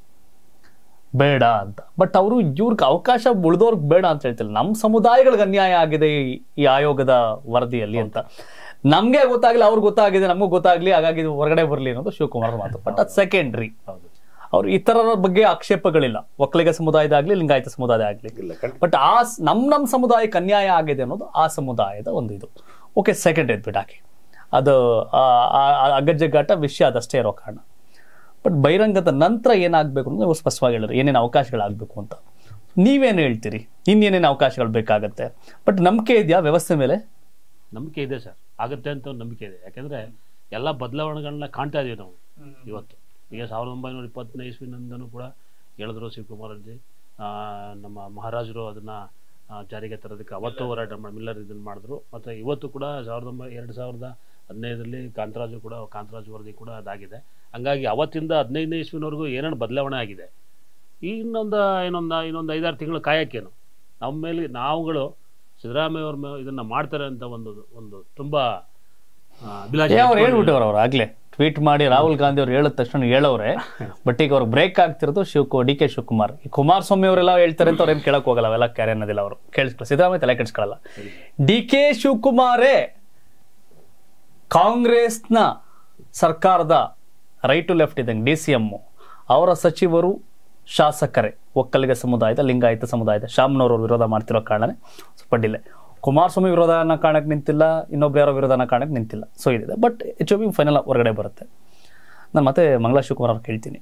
A: ಬೇಡ ಅಂತ ಬಟ್ ಅವರು ಇವ್ರಿಗೆ ಅವಕಾಶ ಉಳಿದವ್ರಿಗೆ ಬೇಡ ಅಂತ ಹೇಳ್ತಿಲ್ಲ ನಮ್ಮ ಸಮುದಾಯಗಳಿಗೆ ಅನ್ಯಾಯ ಆಗಿದೆ ಈ- ಈ ಆಯೋಗದ ವರದಿಯಲ್ಲಿ ಅಂತ ನಮ್ಗೆ ಗೊತ್ತಾಗ್ಲಿ ಅವ್ರಿಗೆ ಗೊತ್ತಾಗಿದೆ ನಮಗೂ ಗೊತ್ತಾಗ್ಲಿ ಹಾಗಾಗಿ ಇದು ಹೊರಗಡೆ ಬರಲಿ ಅನ್ನೋದು ಶಿವಕುಮಾರ್ ಮಾತು ಬಟ್ ಅದು ಸೆಕೆಂಡ್ರಿ
C: ಹೌದು
A: ಅವ್ರು ಇತರರ ಬಗ್ಗೆ ಆಕ್ಷೇಪಗಳಿಲ್ಲ ಒಕ್ಕಲಿಗ ಸಮುದಾಯದ ಆಗ್ಲಿ ಲಿಂಗಾಯತ ಸಮುದಾಯ ಆಗ್ಲಿ
B: ಇಲ್ಲ ಖಂಡಿತ
A: ಬಟ್ ಆ ಸ್- ನಮ್ ನಮ್ ಸಮುದಾಯಕ್ಕೆ ಅನ್ಯಾಯ ಆಗಿದೆ ಅನ್ನೋದು ಆ ಸಮುದಾಯದ ಒಂದು ಇದು ಓಕೆ ಸೆಕೆಂಡ್ ಎದ್ಬಿಟ್ಟು ಹಾಕಿ ಅದು ಆ- ಆ- ಆ ಅಗಜ್ಜಗಾಟ ವಿಷಯ ಅದಷ್ಟೇ ಇರೋ ಕಾರಣ ಬಟ್ ಬಹಿರಂಗದ ನಂತರ ಏನಾಗಬೇಕು ಅನ್ನೋದು ನೀವು ಸ್ಪಷ್ಟವಾಗಿ ಹೇಳಿದ್ರು ಏನೇನು ಅವಕಾಶಗಳಾಗಬೇಕು ಅಂತ ನೀವೇನು ಹೇಳ್ತೀರಿ ಇನ್ನೇನೇನು ಅವಕಾಶಗಳು ಬೇಕಾಗತ್ತೆ ಬಟ್ ನಂಬಿಕೆ ಇದೆಯಾ ವ್ಯವಸ್ಥೆ ಮೇಲೆ
C: ನಂಬಿಕೆ ಇದೆ ಸರ್ ಆಗುತ್ತೆ ಅಂತ ಒಂದು ನಂಬಿಕೆ ಇದೆ ಯಾಕಂದ್ರೆ ಎಲ್ಲ ಬದಲಾವಣೆಗಳನ್ನ ಕಾಣ್ತಾ ಇದೀವಿ ನಾವು ಇವತ್ತು ಈಗ ಸಾವಿರದ ಒಂಬೈನೂರ ಇಪ್ಪತ್ತನೇ ಇಸ್ವಿನಿಂದನೂ ಕೂಡ ಹೇಳಿದ್ರು ಶಿವಕುಮಾರ್ ಅಜ್ಜಿ ಆ, ನಮ್ಮ ಮಹಾರಾಜರು ಅದನ್ನ ಆ, ಜಾರಿಗೆ ತರೋದಕ್ಕೆ ಅವತ್ತು ಹೋರಾಟ ಮಾಡಿ ಮಿಲ್ಲರ್ ಇದನ್ನ ಮಾಡಿದ್ರು ಮತ್ತೆ ಇವತ್ತು ಕೂಡ ಸಾವಿರದ ಒಂಬೈ ಎರಡು ಸಾವಿರದ ಹದಿನೈದರಲ್ಲಿ ಕಾಂತರಾಜು ಕೂಡ ಕಾಂತರಾಜು ವರದಿ ಕೂಡ ಅದಾಗಿದೆ ಹಂಗಾಗಿ ಅವತ್ತಿಂದ ಹದಿನೈದನೇ ಇಸ್ವಿನವರೆಗೂ ಏನೇನು ಬದಲಾವಣೆ ಆಗಿದೆ ಈ ಇನ್ನೊಂದು ಇನ್ನೊಂದು ಇನ್ನೊಂದು ಐದಾರು ತಿಂಗಳು ಕಾಯಕ್ಕೇನು ನಮ್ಮ ಮೇಲೆ ನಾವುಗಳು ಸಿದ್ದರಾಮಯ್ಯ ಅವ್ರ ಮೇಲೆ ಇದನ್ನ ಮಾಡ್ತಾರೆ ಅಂತ ಒಂದು ಒಂದು ತುಂಬಾ ಆ, ಅಭಿಲಾಷೆ
A: ಏ ಅವ್ರು
C: ಇಟ್ಕೊಂಡು-
A: ಹೇಳ್ಬಿಟ್ಟವ್ರು ಅವ್ರು ಆಗ್ಲೇ ಟ್ವೀಟ್ ಮಾಡಿ ರಾಹುಲ್ ಗಾಂಧಿ ಅವ್ರು ಹೇಳಿದ ತಕ್ಷಣ ಹೇಳವ್ರೆ ಬಟ್ ಈಗ ಅವ್ರಿಗೆ ಬ್ರೇಕ್ ಆಗ್ತಿರೋದು ಶಿವ ಡಿ ಕೆ ಶಿವಕುಮಾರ್ ಈ ಕುಮಾರಸ್ವಾಮಿ ಅವರೆಲ್ಲ ಹೇಳ್ತಾರೆ ಅಂತ ಅವ್ರೇನು ಕೇಳಕ್ ಹೋಗಲ್ಲ ಅವೆಲ್ಲ ಕ್ಯಾರೆ ಅನ್ನೋದಿಲ್ಲ ಅವರು ಕೇಳಿಸ್ಕೊಳ್ಳಿ ಸಿದ್ದರಾಮಯ್ಯ ತಲೆ ಕೆಡಿಸ್ಕೊಳ್ಳಲ್ಲ ಡಿ ಕೆ ಶಿವಕುಮಾರೇ ಕಾಂಗ್ರೆಸ್ನ ಸರ್ಕಾರದ ರೈಟ್ ಟು ಲೆಫ್ಟ್ ಇದ್ದಂಗೆ ಡಿ ಸಿ ಎಮ್ ಅವರ ಸಚಿವರು ಶಾಸಕರೇ ಒಕ್ಕಲಿಗ ಸಮುದಾಯದ ಲಿಂಗಾಯತ ಸಮುದಾಯದ ಶಾಮ್ನವ್ರವ್ರು ವಿರೋಧ ಮಾಡ್ತಿರೋ ಕಾರಣನೇ ಸ್ವಲ್ಪ ಡಿಲೆ ಕುಮಾರಸ್ವಾಮಿ ವಿರೋಧ ಅನ್ನೋ ಕಾರಣಕ್ಕೆ ನಿಂತಿಲ್ಲ ಇನ್ನೊಬ್ರು ಯಾರೋ ವಿರೋಧ ಅನ್ನೋ ಕಾರಣಕ್ಕೆ ನಿಂತಿಲ್ಲ ಸೊ ಇದಿದೆ but H O B final ಹೊರಗಡೆ ಬರುತ್ತೆ ನಾನು ಮತ್ತೆ ಮಂಗಳಾ ಶಿವಕುಮಾರ್ ಅವ್ರು ಕೇಳ್ತೀನಿ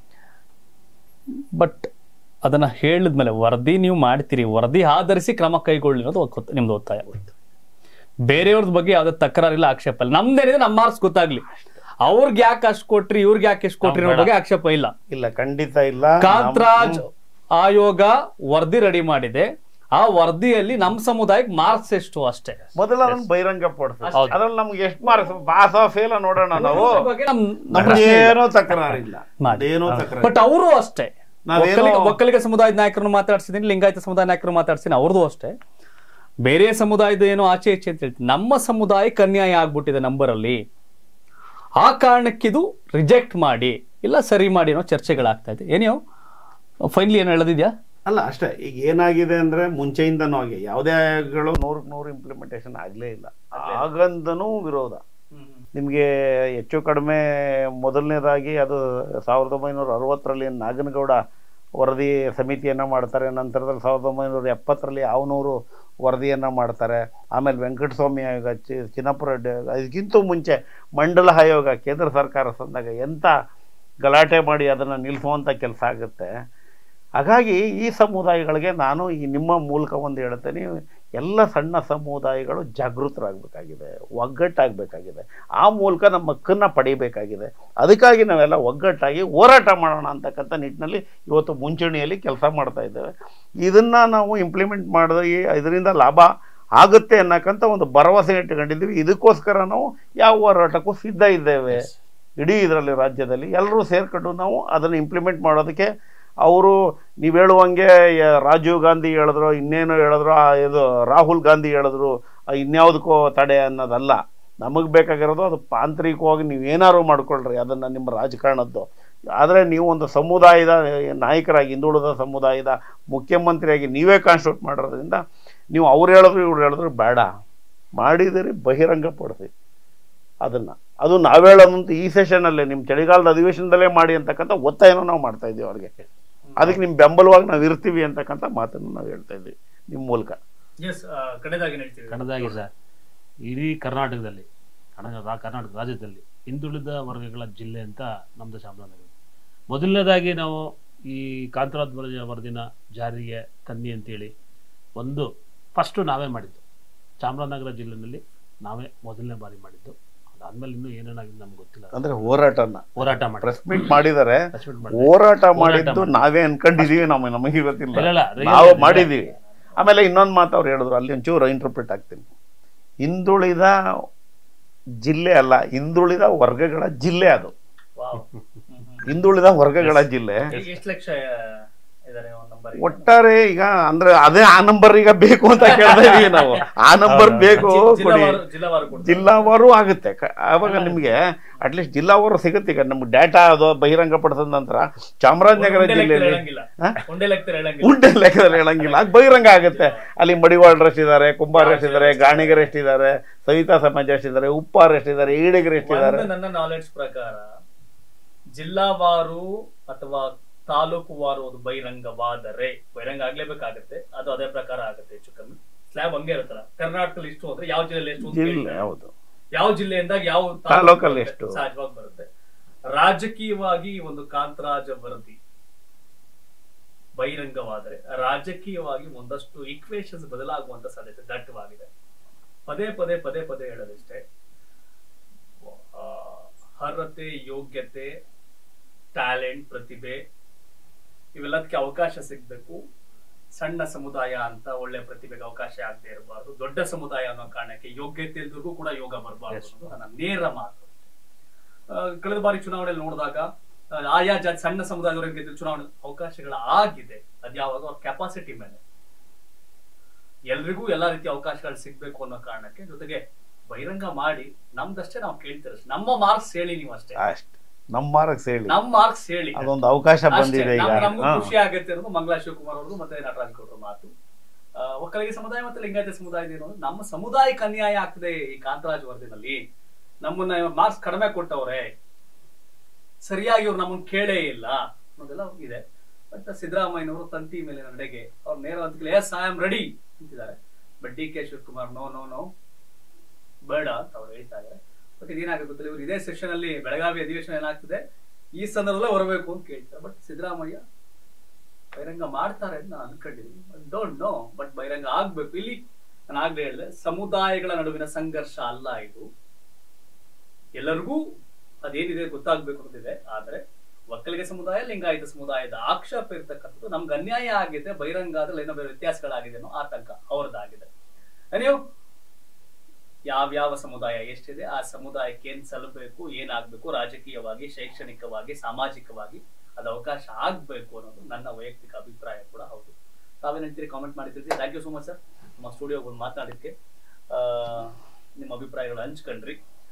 A: ಬಟ್ ಅದನ್ನ ಹೇಳಿದ್ಮೇಲೆ ವರದಿ ನೀವು ಮಾಡ್ತೀರಿ ವರದಿ ಆಧರಿಸಿ ಕ್ರಮ ಕೈಗೊಳ್ಳಿ ಅನ್ನೋದು ಒಕ್ಕ- ನಿಮ್ದು ಒತ್ತಾಯ ಬೇರೆಯವ್ರದ್ ಬಗ್ಗೆ ಯಾವ್ದೇ ತಕರಾರಿಲ್ಲ ಆಕ್ಷೇಪ ಇಲ್ಲ ನಮ್ದೇನಿದೆ ನಮ್ಮ ಮಾರ್ಕ್ಸ್ ಗೊತ್ತಾಗ್ಲಿ ಅವ್ರಿಗೆ ಯಾಕೆ ಅಷ್ಟು ಕೊಟ್ರಿ ಇವ್ರಿಗೆ ಯಾಕೆ ಎಷ್ಟು ಕೊಟ್ರಿ ಅನ್ನೋ ಬಗ್ಗೆ ಆಕ್ಷೇಪ ಇಲ್ಲ
B: ಇಲ್ಲ ಖಂಡಿತ ಇಲ್ಲ
A: ಕಾಂತರಾಜ್ ಆಯೋಗ ವರದಿ ರೆಡಿ ಮಾಡಿದೆ ಆ ವರದಿಯಲ್ಲಿ ನಮ್ಮ ಸಮುದಾಯಕ್ಕೆ ಮಾರ್ಕ್ಸ್ ಎಷ್ಟು ಅಷ್ಟೇ
B: ಮೊದಲ ಅದನ್ನ ಬಹಿರಂಗ ಪಡಿಸ್ತೀವಿ ಅದ್ರಲ್ಲಿ ನಮ್ಗೆ ಎಷ್ಟು ಮಾರ್ಕ್ಸ್ ಪಾಸ್ ಫೇಲ್ ನೋಡೋಣ ನಾವು
A: ನಮ್
B: ನಮ್ದೇನೋ ತಕರಾರಿಲ್ಲ
A: ಮಾಡಿ.
B: ಏನೋ ತಕರಾರು
A: ಬಟ್ ಅವರು ಅಷ್ಟೇ
B: ನಾವೇನೋ-
A: ಒಕ್ಕಲಿಗ ಒಕ್ಕಲಿಗ ಸಮುದಾಯದ ನಾಯಕರನ್ನು ಮಾತಾಡ್ಸಿದೀನಿ ಲಿಂಗಾಯತ ಸಮುದಾಯ ನಾಯಕರು ಮಾತಾಡ್ಸಿದ್ದೀನಿ ಅವ್ರದ್ದು ಅಷ್ಟೇ ಬೇರೆ ಸಮುದಾಯದ ಏನೋ ಆಚೆ ಈಚೆ ಅಂತ ಹೇಳ್ತೀನಿ ನಮ್ಮ ಸಮುದಾಯಕ್ಕೆ ಅನ್ಯಾಯ ಆಗ್ಬಿಟ್ಟಿದೆ ನಂಬರಲ್ಲಿ ಆ ಕಾರಣಕ್ಕಿದು ರಿಜೆಕ್ಟ್ ಮಾಡಿ ಇಲ್ಲ ಸರಿ ಮಾಡಿ ಅನ್ನೋ ಚರ್ಚೆಗಳಾಗ್ತಾ ಇದೆ ಏನೋ ಫೈನಲಿ ಏನು ಹೇಳೋದಿದ್ಯಾ
B: ಅಲ್ಲ ಅಷ್ಟೇ ಈಗ ಏನಾಗಿದೆ ಅಂದ್ರೆ ಮುಂಚೆಯಿಂದನೂ ಹಾಗೆ ಯಾವುದೇ ಆಯೋಗಗಳು ನೂರಕ್ಕೆ ನೂರು ಇಂಪ್ಲಿಮೆಂಟೇಷನ್ ಆಗಲೇ ಇಲ್ಲ ಆಗಂದನೂ ವಿರೋಧ ನಿಮಗೆ ಹೆಚ್ಚು ಕಡಿಮೆ ಮೊದಲನೇದಾಗಿ ಅದು ಸಾವಿರದ ಒಂಬೈನೂರ ಅರವತ್ತರಲ್ಲಿ ನಾಗನಗೌಡ ವರದಿ ಸಮಿತಿಯನ್ನು ಮಾಡ್ತಾರೆ ನಂತರದಲ್ಲಿ ಸಾವಿರದ ಒಂಬೈನೂರ ಎಪ್ಪತ್ತರಲ್ಲಿ ಅವನೂರು ವರದಿಯನ್ನು ಮಾಡ್ತಾರೆ ಆಮೇಲೆ ವೆಂಕಟಸ್ವಾಮಿ ಆಯೋಗ ಚಿ ಚಿನ್ನಪ್ಪರ ರೆಡ್ಡಿ ಆಯೋಗ ಇದಕ್ಕಿಂತ ಮುಂಚೆ ಮಂಡಲ ಆಯೋಗ ಕೇಂದ್ರ ಸರ್ಕಾರ ತಂದಾಗ ಎಂಥ ಗಲಾಟೆ ಮಾಡಿ ಅದನ್ನು ನಿಲ್ಲಿಸುವಂಥ ಕೆಲಸ ಆಗುತ್ತೆ ಹಾಗಾಗಿ ಈ ಸಮುದಾಯಗಳಿಗೆ ನಾನು ಈ ನಿಮ್ಮ ಮೂಲಕ ಒಂದು ಹೇಳ್ತೇನೆ ಎಲ್ಲ ಸಣ್ಣ ಸಮುದಾಯಗಳು ಜಾಗೃತರಾಗಬೇಕಾಗಿದೆ ಒಗ್ಗಟ್ಟಾಗಬೇಕಾಗಿದೆ ಆ ಮೂಲಕ ನಮ್ಮ ಹಕ್ಕನ್ನು ಪಡಿಬೇಕಾಗಿದೆ ಅದಕ್ಕಾಗಿ ನಾವೆಲ್ಲ ಒಗ್ಗಟ್ಟಾಗಿ ಹೋರಾಟ ಮಾಡೋಣ ಅಂತಕ್ಕಂಥ ನಿಟ್ಟಿನಲ್ಲಿ ಇವತ್ತು ಮುಂಚೂಣಿಯಲ್ಲಿ ಕೆಲಸ ಮಾಡ್ತಾ ಇದ್ದೇವೆ ಇದನ್ನು ನಾವು ಇಂಪ್ಲಿಮೆಂಟ್ ಮಾಡಿದ್ರೆ ಇದರಿಂದ ಲಾಭ ಆಗುತ್ತೆ ಅನ್ನಕ್ಕಂಥ ಒಂದು ಭರವಸೆ ಇಟ್ಕೊಂಡಿದ್ದೀವಿ ಇದಕ್ಕೋಸ್ಕರ ನಾವು ಯಾವ ಹೋರಾಟಕ್ಕೂ ಸಿದ್ಧ ಇದ್ದೇವೆ ಇಡೀ ಇದರಲ್ಲಿ ರಾಜ್ಯದಲ್ಲಿ ಎಲ್ಲರೂ ಸೇರ್ಕೊಂಡು ನಾವು ಅದನ್ನು ಇಂಪ್ಲಿಮೆಂಟ್ ಮಾಡೋದಕ್ಕೆ ಅವರು ನೀವು ಹೇಳುವಂಗೆ ಯ- ರಾಜೀವ್ ಗಾಂಧಿ ಹೇಳಿದ್ರು ಇನ್ನೇನು ಹೇಳಿದ್ರು ಆ ಇದು ರಾಹುಲ್ ಗಾಂಧಿ ಹೇಳಿದ್ರು ಆ ಇನ್ಯಾವುದಕ್ಕೋ ತಡೆ ಅನ್ನೋದಲ್ಲ ನಮಗೆ ಬೇಕಾಗಿರೋದು ಅದು ತಾಂತ್ರಿಕವಾಗಿ ನೀವು ಏನಾದ್ರು ಮಾಡ್ಕೊಳ್ರಿ ಅದನ್ನು ನಿಮ್ಮ ರಾಜಕಾರಣದ್ದು ಆದರೆ ನೀವು ಒಂದು ಸಮುದಾಯದ ನಾಯಕರಾಗಿ ಹಿಂದುಳಿದ ಸಮುದಾಯದ ಮುಖ್ಯಮಂತ್ರಿಯಾಗಿ ನೀವೇ ಕಾನ್ಸ್ಟಿಟ್ಯೂಟ್ ಮಾಡೋದ್ರಿಂದ ನೀವು ಅವ್ರು ಹೇಳಿದ್ರು ಇವ್ರು ಹೇಳಿದ್ರು ಬೇಡ ಮಾಡಿದರೆ ಬಹಿರಂಗಪಡಿಸಿ ಅದನ್ನು ಅದು ನಾವು ಹೇಳೋದಂತೂ ಈ ಸೆಷನಲ್ಲೇ ನಿಮ್ಮ ಚಳಿಗಾಲದ ಅಧಿವೇಶನದಲ್ಲೇ ಮಾಡಿ ಅಂತಕ್ಕಂಥ ಒತ್ತಾಯನೂ ನಾವು ಮಾಡ್ತಾ ಇದ್ದೀವಿ ಅವ್ರಿಗೆ ಅದಕ್ಕೆ ನಿಮ್ಮ ಬೆಂಬಲವಾಗಿ ನಾವು ಇರ್ತೀವಿ ಅಂತಕ್ಕಂಥ ಮಾತನ್ನು ನಾವು ಹೇಳ್ತಾ ಇದ್ದೀವಿ ನಿಮ್ಮ ಮೂಲಕ
C: ಕಣದಾಗಿ ಸರ್ ಇಡೀ ಕರ್ನಾಟಕದಲ್ಲಿ ಕರ್ನಾಟಕ ರಾ- ಕರ್ನಾಟಕ ರಾಜ್ಯದಲ್ಲಿ ಹಿಂದುಳಿದ ವರ್ಗಗಳ ಜಿಲ್ಲೆ ಅಂತ ನಮ್ದು ಚಾಮರಾಜನಗರ ಮೊದಲನೇದಾಗಿ ನಾವು ಈ ಕಾಂತರಾಜ್ ವರದಿ ವರದಿನ ಜಾರಿಗೆ ತನ್ನಿ ಅಂತೇಳಿ ಒಂದು ಫಸ್ಟು ನಾವೇ ಮಾಡಿದ್ದು ಚಾಮರಾಜನಗರ ಜಿಲ್ಲೆನಲ್ಲಿ ನಾವೇ ಮೊದಲನೇ ಬಾರಿ ಮಾಡಿದ್ದು ಅದಾದ್ಮೇಲೆ ಇನ್ನೂ ಏನೇನಾಗಿದೆ ನಮ್ಗೆ ಗೊತ್ತಿಲ್ಲ
B: ಅಂದ್ರೆ ಹೋರಾಟನ
C: ಹೋರಾಟ ಮಾಡಿ
B: ಪ್ರೆಸ್ ಮೀಟ್ ಮಾಡಿದ್ದಾರೆ
C: Press meet ಮಾಡಿ.
B: ಹೋರಾಟ
C: ಹೋರಾಟ
B: ಮಾಡಿದ್ದು ನಾವೇ ಅನ್ಕೊಂಡಿದೀವಿ ನಮ್ಮ ನಮಗೆ ಗೊತ್ತಿಲ್ಲ
C: ಇಲ್ಲ, ಇಲ್ಲ, real
B: ನಾವು
C: ಇದೆ.
B: ಮಾಡಿದ್ದೀವಿ ಆಮೇಲೆ ಇನ್ನೊಂದು ಮಾತು ಅವ್ರು ಹೇಳಿದ್ರು ಅಲ್ಲಿ ಒಂಚೂರು ಇಂಟರ್ಪ್ರಿಟ್ ಆಗ್ತೀನಿ ಹಿಂದುಳಿದ ಜಿಲ್ಲೆ ಅಲ್ಲ ಹಿಂದುಳಿದ ವರ್ಗಗಳ ಜಿಲ್ಲೆ ಅದು ಹಿಂದುಳಿದ ವರ್ಗಗಳ ಜಿಲ್ಲೆ
A: ಎಷ್ಟು ಲಕ್ಷ ಇದಾರೆ ನಂಬರ್
B: ಒಟ್ಟಾರೆ ಈಗ ಅಂದ್ರೆ ಅದೇ ಆ ನಂಬರ್ ಈಗ ಬೇಕು ಅಂತ ಕೇಳ್ತಾ ಇದೀವಿ ನಾವು ಆ ನಂಬರ್ ಬೇಕು ಕೊಡಿ ಜಿಲ್ಲಾವಾರು ಆಗುತ್ತೆ ಕ- ಆವಾಗ ನಿಮಗೆ ಅಟ್ಲೀಸ್ಟ್ ಜಿಲ್ಲಾವಾರು ಸಿಗುತ್ತೆ ಈಗ ನಮ್ಗೆ ಡೇಟಾ ಅದು ಬಹಿರಂಗ ಪಡಿಸಿದ ನಂತರ ಚಾಮರಾಜನಗರ ಜಿಲ್ಲೆಯಲ್ಲಿ ಹಾ? ಉಂಡೆ ಲೆಕ್ಕದಲ್ಲಿ ಹೇಳಂಗಿಲ್ಲ ಅದು ಬಹಿರಂಗ ಆಗುತ್ತೆ ಅಲ್ಲಿ ಮಡಿವಾಳರು ಎಷ್ಟಿದ್ದಾರೆ ಕುಂಬಾರ ಎಷ್ಟಿದ್ದಾರೆ ಗಾಣಿಗರು ಎಷ್ಟಿದ್ದಾರೆ ಸವಿತಾ ಸಮಾಜ ಎಷ್ಟಿದ್ದಾರೆ ಉಪ್ಪಾರ ಎಷ್ಟಿದ್ದಾರೆ ಈಡಿಗರು ಎಷ್ಟಿದ್ದಾರೆ
A: ನನ್ನ ನಾಲೆಡ್ಜ್ ಪ್ರಕಾರ ಜಿಲ್ಲಾವಾರು ಅಥವಾ ತಾಲೂಕುವಾರು ಅದು ಬಹಿರಂಗವಾದರೆ ಬಹಿರಂಗ ಆಗ್ಲೇಬೇಕಾಗತ್ತೆ ಅದು ಅದೇ ಪ್ರಕಾರ ಆಗುತ್ತೆ ಹೆಚ್ಚು ಕಮ್ಮಿ ಸ್ಲ್ಯಾಬ್ ಹಂಗೆ ಇರುತ್ತಲ್ಲ ಕರ್ನಾಟಕದಲ್ಲಿ ಇಷ್ಟು ಅಂದ್ರೆ ಯಾವ ಜಿಲ್ಲೆಯಲ್ಲಿ ಎಷ್ಟು ಅಂತ
B: ಜಿಲ್ಲೆ
A: ಕೇಳ್ತಾರೆ.
B: ಹೌದು
A: ಯಾವ ಜಿಲ್ಲೆಯಿಂದ ಯಾವ
B: ತಾಲೂಕಲ್ಲಿ
A: ಬರುತ್ತೆ,
B: ಎಷ್ಟು?
A: ಸಹಜವಾಗಿ ಬರುತ್ತೆ ರಾಜಕೀಯವಾಗಿ ಒಂದು ಕಾಂತರಾಜ ವರದಿ ಬಹಿರಂಗವಾದರೆ ರಾಜಕೀಯವಾಗಿ ಒಂದಷ್ಟು ಈಕ್ವೇಶನ್ಸ್ ಬದಲಾಗುವಂತ ಸಾಧ್ಯತೆ ದಟ್ಟವಾಗಿದೆ ಪದೇ ಪದೇ ಪದೇ ಪದೇ ಹೇಳೋದಿಷ್ಟೇ ಆ, ಅರ್ಹತೆ ಯೋಗ್ಯತೆ ಟ್ಯಾಲೆಂಟ್ ಪ್ರತಿಭೆ ಇವೆಲ್ಲದಕ್ಕೆ ಅವಕಾಶ ಸಿಗ್ಬೇಕು ಸಣ್ಣ ಸಮುದಾಯ ಅಂತ ಒಳ್ಳೆ ಪ್ರತಿಭೆಗೆ ಅವಕಾಶ ಆಗದೆ ಇರಬಾರ್ದು ದೊಡ್ಡ ಸಮುದಾಯ ಅನ್ನೋ ಕಾರಣಕ್ಕೆ ಯೋಗ್ಯತೆ ಇಲ್ದಿಗೂ ಕೂಡ ಯೋಗ ಬರಬಾರ್ದು
C: Yes.
A: ಅನ್ನೋದು ನನ್ನ ನೇರ ಮಾತು ಆ, ಕಳೆದ ಬಾರಿ ಚುನಾವಣೆಯಲ್ಲಿ ನೋಡಿದಾಗ ಆ, ಆಯಾ ಜಾತಿ ಸಣ್ಣ ಸಮುದಾಯದವರಿಗೆ ಗೆದ್ದ ಚುನಾವಣೆ ಅವಕಾಶಗಳ ಆಗಿದೆ ಅದ್ಯಾವಾಗ ಅವ್ರ ಕೆಪಾಸಿಟಿ ಮೇಲೆ ಎಲ್ರಿಗೂ ಎಲ್ಲಾ ರೀತಿಯ ಅವಕಾಶಗಳು ಸಿಗ್ಬೇಕು ಅನ್ನೋ ಕಾರಣಕ್ಕೆ ಜೊತೆಗೆ ಬಹಿರಂಗ ಮಾಡಿ ನಮ್ದಷ್ಟೇ ನಾವು ಕೇಳ್ತೀರ ನಮ್ಮ ಮಾರ್ಕ್ಸ್ ಹೇಳಿ ನೀವು ಅಷ್ಟೇ
B: ಅಷ್ಟೇ ನಮ್ಮ ಮಾರ್ಕ್ಸ್ ಹೇಳಿ
A: ನಮ್ಮ ಮಾರ್ಕ್ಸ್ ಹೇಳಿ
B: ಅದೊಂದು ಅವಕಾಶ
A: ಅಷ್ಟೇ.
B: ಬಂದಿದೆ ಈಗ
A: ನಮ್- ನಮ್ಗೂ
B: ಹಾ.
A: ಖುಷಿ ಆಗುತ್ತೆ ಅನ್ನೋದು ಮಂಗಳಾ ಶಿವಕುಮಾರ್ ಅವ್ರದ್ದು ಮತ್ತೆ ನಟರಾಜ್ ಗೌಡ್ರ ಮಾತು ಆ, ಒಕ್ಕಲಿಗ ಸಮುದಾಯ ಮತ್ತೆ ಲಿಂಗಾಯತ ಸಮುದಾಯದ ಏನು ಅಂದ್ರೆ ನಮ್ಮ ಸಮುದಾಯಕ್ಕೆ ಅನ್ಯಾಯ ಆಗ್ತದೆ ಈ ಕಾಂತರಾಜ್ ವರದಿನಲ್ಲಿ ನಮ್ಮನ್ನ ಮಾರ್ಕ್ಸ್ ಕಡಿಮೆ ಕೊಟ್ಟವ್ರೆ ಸರಿಯಾಗಿ ಅವ್ರು ನಮ್ಮನ್ನ ಕೇಳೇ ಇಲ್ಲ ಅನ್ನೋದೆಲ್ಲ ಇದೆ ಬಟ್ ಸಿದ್ದರಾಮಯ್ಯನವರು ತಂತಿ ಮೇಲೆ ನಡೆಗೆ ಅವ್ರು ನೇರ ಅಂತ ಎಸ್ ಐ ಆಮ್ ರೆಡಿ ಅಂತಿದ್ದಾರೆ but D K Shivakumar no no no ಬೇಡ ಅಂತ ಅವ್ರು ಹೇಳ್ತಾ ಇದ್ದಾರೆ ಬಟ್ ಇದೇನಾಗುತ್ತೆ ಗೊತ್ತಿಲ್ಲ ಇವ್ರು ಇದೇ ಸೆಷನ್ ಅಲ್ಲಿ ಬೆಳಗಾವಿ ಅಧಿವೇಶನ ಏನಾಗ್ತದೆ ಈ ಸಂದರ್ಭದಲ್ಲೇ ಹೊರಬೇಕು ಅಂತ ಕೇಳ್ತಾರೆ ಬಟ್ ಸಿದ್ದರಾಮಯ್ಯ ಬಹಿರಂಗ ಮಾಡ್ತಾರೆ ಅಂತ ನಾನು ಅನ್ಕೊಂಡಿದ್ದೀನಿ ಡೋಂಟ್ ನೋ ಬಟ್ ಬಹಿರಂಗ ಆಗ್ಬೇಕು ಇಲ್ಲಿ ನಾನು ಆಗ್ಲೇ ಹೇಳಿದೆ ಸಮುದಾಯಗಳ ನಡುವಿನ ಸಂಘರ್ಷ ಅಲ್ಲ ಇದು ಎಲ್ಲರಿಗೂ ಅದೇನಿದೆ ಗೊತ್ತಾಗ್ಬೇಕು ಅಂತಿದೆ ಆದ್ರೆ ಒಕ್ಕಲಿಗ ಸಮುದಾಯ ಲಿಂಗಾಯತ ಸಮುದಾಯದ ಆಕ್ಷೇಪ ಇರ್ತಕ್ಕಂಥದ್ದು ನಮ್ಗೆ ಅನ್ಯಾಯ ಆಗಿದೆ ಬಹಿರಂಗ ಆದ್ರೆ ಏನೋ ಬೇರೆ ವ್ಯತ್ಯಾಸಗಳಾಗಿದೆ ಅನ್ನೋ ಆತಂಕ ಅವ್ರದ್ದಾಗಿದೆ ನೀವು ಯಾವ್ಯಾವ ಸಮುದಾಯ ಎಷ್ಟಿದೆ ಆ ಸಮುದಾಯಕ್ಕೆ ಏನ್ ಸಲ್ಲಬೇಕು ಏನಾಗ್ಬೇಕು ರಾಜಕೀಯವಾಗಿ ಶೈಕ್ಷಣಿಕವಾಗಿ ಸಾಮಾಜಿಕವಾಗಿ ಅದು ಅವಕಾಶ ಆಗ್ಬೇಕು ಅನ್ನೋದು ನನ್ನ ವೈಯಕ್ತಿಕ ಅಭಿಪ್ರಾಯ ಕೂಡ ಹೌದು ತಾವೇನ್ ಹೇಳ್ತೀರಿ ಕಾಮೆಂಟ್ ಮಾಡಿದ್ದೀರಿ thank you so much sir ನಮ್ಮ ಸ್ಟುಡಿಯೋಗೆ ಬಂದು ಮಾತಾಡಿದ್ಕೆ ಆ, ನಿಮ್ಮ ಅಭಿಪ್ರಾಯಗಳು ಹಂಚ್ಕೊಂಡ್ರಿ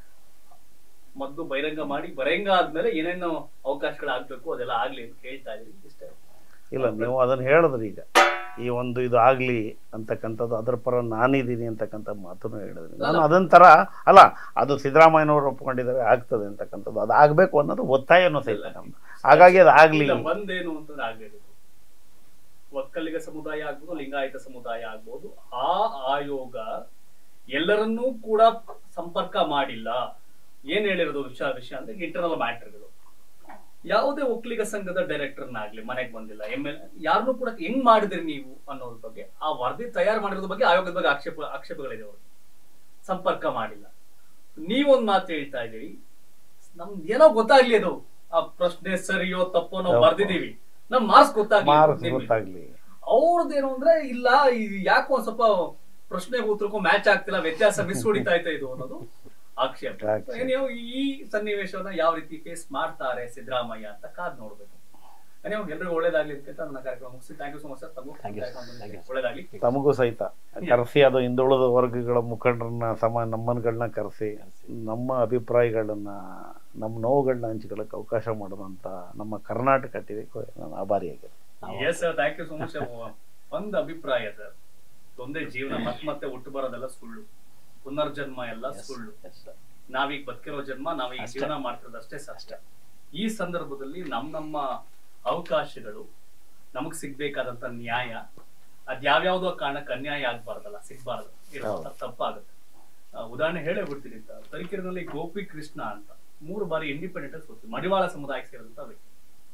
A: ಮೊದಲು ಬಹಿರಂಗ ಮಾಡಿ ಬಹಿರಂಗ ಆದ್ಮೇಲೆ ಏನೇನು ಅವಕಾಶಗಳು ಆಗ್ಬೇಕು ಅದೆಲ್ಲ ಆಗ್ಲಿ ಅಂತ ಕೇಳ್ತಾ ಇದೀವಿ ಇಷ್ಟೇ
B: ಇಲ್ಲ ನೀವು ಅದನ್ನ ಹೇಳಿದ್ರಿ ಈಗ ಈ ಒಂದು ಇದು ಆಗ್ಲಿ ಅಂತಕ್ಕಂಥದ್ದು ಅದ್ರ ಪರ ನಾನಿದ್ದೀನಿ ಅಂತಕ್ಕಂಥ ಮಾತನ್ನು ಹೇಳಿದ್ರಿ ನಾನು ಅದನ್ನ ತರ ಅಲ್ಲ ಅದು ಸಿದ್ದರಾಮಯ್ಯನವರು ಒಪ್ಕೊಂಡಿದ್ದಾರೆ ಆಗ್ತದೆ ಅಂತಕ್ಕಂಥದ್ದು ಅದು ಆಗ್ಬೇಕು ಅನ್ನೋದು ಒತ್ತಾಯನೂ ಸಹಿತ ನಮ್ದು ಹಾಗಾಗಿ ಅದು ಆಗ್ಲಿ
A: ಇಲ್ಲ, ಒಂದೇನು ಅಂತಂದ್ರೆ ಆಗ್ಲಿಲ್ಲ ಒಕ್ಕಲಿಗ ಸಮುದಾಯ ಆಗ್ಬೋದು ಲಿಂಗಾಯತ ಸಮುದಾಯ ಆಗ್ಬೋದು ಆ ಆಯೋಗ ಎಲ್ಲರನ್ನೂ ಕೂಡ ಸಂಪರ್ಕ ಮಾಡಿಲ್ಲ ಏನ್ ಹೇಳಿರೋದು ವಿಷಯ ವಿಷಯ ಅಂದ್ರೆ ಇಂಟರ್ನಲ್ ಮ್ಯಾಟರ್ಗಳು ಯಾವುದೇ ಒಕ್ಕಲಿಗ ಸಂಘದ ಡೈರೆಕ್ಟರ್ನಾಗ್ಲಿ ಮನೆಗೆ ಬಂದಿಲ್ಲ ಎಂ ಎಲ್ ಯಾರನ್ನೂ ಕೂಡ ಹೆಂಗ್ ಮಾಡಿದ್ರಿ ನೀವು ಅನ್ನೋದ್ರ ಬಗ್ಗೆ ಆ ವರದಿ ತಯಾರು ಮಾಡಿರೋದ್ರ ಬಗ್ಗೆ ಆಯೋಗದ ಬಗ್ಗೆ ಆಕ್ಷೇಪ ಆಕ್ಷೇಪಗಳಿದೆ ಅವ್ರಿಗೆ ಸಂಪರ್ಕ ಮಾಡಿಲ್ಲ ನೀವೊಂದ್ ಮಾತು ಹೇಳ್ತಾ ಇದೀರಿ ನಮ್ದು ಏನೋ ಗೊತ್ತಾಗ್ಲಿ ಅದು ಆ ಪ್ರಶ್ನೆ ಸರಿಯೋ ತಪ್ಪೋ ನಾವು
B: ತಪ್ಪು.
A: ಬರ್ದಿದೀವಿ ನಮ್ ಮಾರ್ಕ್ಸ್
B: ಮಾರ್ಕ್ಸ್
A: ಗೊತ್ತಾಗ್ಲಿ
B: ಗೊತ್ತಾಗ್ಲಿ
A: ಅವ್ರದ್ದೇನು ಅಂದ್ರೆ ಇಲ್ಲ ಇದು ಯಾಕೋ ಒಂದ್ ಸ್ವಲ್ಪ ಪ್ರಶ್ನೆಗೆ ಉತ್ತರಕ್ಕೂ ಮ್ಯಾಚ್ ಆಗ್ತಿಲ್ಲ ವ್ಯತ್ಯಾಸ ಮಿಸ್ ಹೊಡಿತಾ ಇದೆ ಇದು ಅನ್ನೋದು ಆಕ್ಷೇಪ
B: ಆಕ್ಷೇಪ.
A: ನೀವು ಈ ಸನ್ನಿವೇಶವನ್ನ ಯಾವ ರೀತಿ ಫೇಸ್ ಮಾಡ್ತಾರೆ ಸಿದ್ದರಾಮಯ್ಯ ಅಂತ ಕಾದ್ ನೋಡ್ಬೇಕು ನೀವು ಎಲ್ರಿಗೂ ಒಳ್ಳೇದಾಗ್ಲಿ ಅಂತ ನನ್ನ ಕಾರ್ಯಕ್ರಮ ಮುಗಿಸಿ thank you so much sir ತಮಗೂ
C: Thank you, sir.
A: ಕಾರ್ಯಕ್ರಮ
C: Thank you.
A: ಒಳ್ಳೇದಾಗ್ಲಿ
B: ತಮಗೂ ಸಹಿತ ಕರೆಸಿ ಅದು ಹಿಂದುಳಿದ ವರ್ಗಗಳ ಮುಖಂಡರನ್ನ ಸಮ ನಮ್ಮನ್ಗಳನ್ನ ಕರೆಸಿ ನಮ್ಮ ಅಭಿಪ್ರಾಯಗಳನ್ನ ನಮ್ಮ ನೋವುಗಳನ್ನ ಹಂಚ್ಕೊಳ್ಳೋಕೆ ಅವಕಾಶ ಮಾಡಿದಂಥ ನಮ್ಮ ಕರ್ನಾಟಕ ಟಿವಿಗೆ ನಾನು ಆಭಾರಿಯಾಗಿದ್ದೀನಿ
A: yes sir thank you so much ಒಂದು ಅಭಿಪ್ರಾಯ ಸರ್ ಒಂದೇ ಜೀವನ ಮತ್ ಮತ್ತೆ ಹುಟ್ಟು ಬರೋದೆಲ್ಲ ಸುಳ್ಳು ಪುನರ್ಜನ್ಮ ಎಲ್ಲ ಸುಳ್ಳು ನಾವೀಗ ಬದುಕಿರೋ ಜನ್ಮ ನಾವೀಗ
C: ಅಷ್ಟೇ.
A: ಜೀವನ ಮಾಡ್ತಿರೋದಷ್ಟೇ ಸತ್ಯ ಈ ಸಂದರ್ಭದಲ್ಲಿ ನಮ್ ನಮ್ಮ ಅವಕಾಶಗಳು ನಮಗ್ ಸಿಗ್ಬೇಕಾದಂತ ನ್ಯಾಯ ಅದ್ಯಾವ್ಯಾವ್ದೋ ಕಾರಣಕ್ಕೆ ಅನ್ಯಾಯ ಆಗ್ಬಾರ್ದಲ್ಲ ಸಿಗ್ಬಾರ್ದು ಇರೋದು ತಪ್ಪಾಗುತ್ತೆ ಆ, ಉದಾಹರಣೆ ಹೇಳೇ ಬಿಡ್ತೀನಿ ಅಂತ ತರೀಕೆರೆನಲ್ಲಿ ಗೋಪಿ ಕೃಷ್ಣ ಅಂತ ಮೂರು ಬಾರಿ ಇಂಡಿಪೆಂಡೆಂಟ್ ಆಗಿ ಸೋತು ಮಡಿವಾಳ ಸಮುದಾಯಕ್ಕೆ ಸೇರಿದಂತ ವ್ಯಕ್ತಿ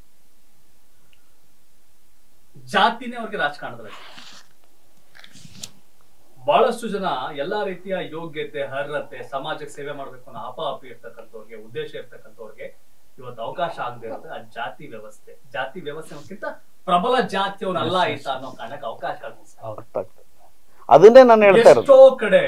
A: ಜಾತಿನೇ ಅವ್ರಿಗೆ ರಾಜಕಾರಣದಲ್ಲಿ ಬಹಳಷ್ಟು ಜನ ಎಲ್ಲಾ ರೀತಿಯ ಯೋಗ್ಯತೆ ಅರ್ಹತೆ ಸಮಾಜಕ್ಕೆ ಸೇವೆ ಮಾಡ್ಬೇಕು ಅನ್ನೋ ಅಪಾಪಿ ಇರ್ತಕ್ಕಂಥವ್ರಿಗೆ ಉದ್ದೇಶ ಇರ್ತಕ್ಕಂಥವ್ರಿಗೆ ಇವತ್ತು ಅವಕಾಶ ಆಗದೆ ಇರೋದು ಆ ಜಾತಿ ವ್ಯವಸ್ಥೆ ಜಾತಿ ವ್ಯವಸ್ಥೆ ಅನ್ನೋಕ್ಕಿಂತ ಪ್ರಬಲ ಜಾತಿಯವನಲ್ಲ ಆಯ್ತ ಅನ್ನೋ ಕಾರಣಕ್ಕೆ ಅವಕಾಶಗಳು miss ಆಗಿದೆ.
B: ಅರ್ಥ ಆಗ್ತದೆ ಅದನ್ನೇ ನಾನು ಹೇಳ್ತಾ ಇರೋದು
A: ಎಷ್ಟೋ ಕಡೆ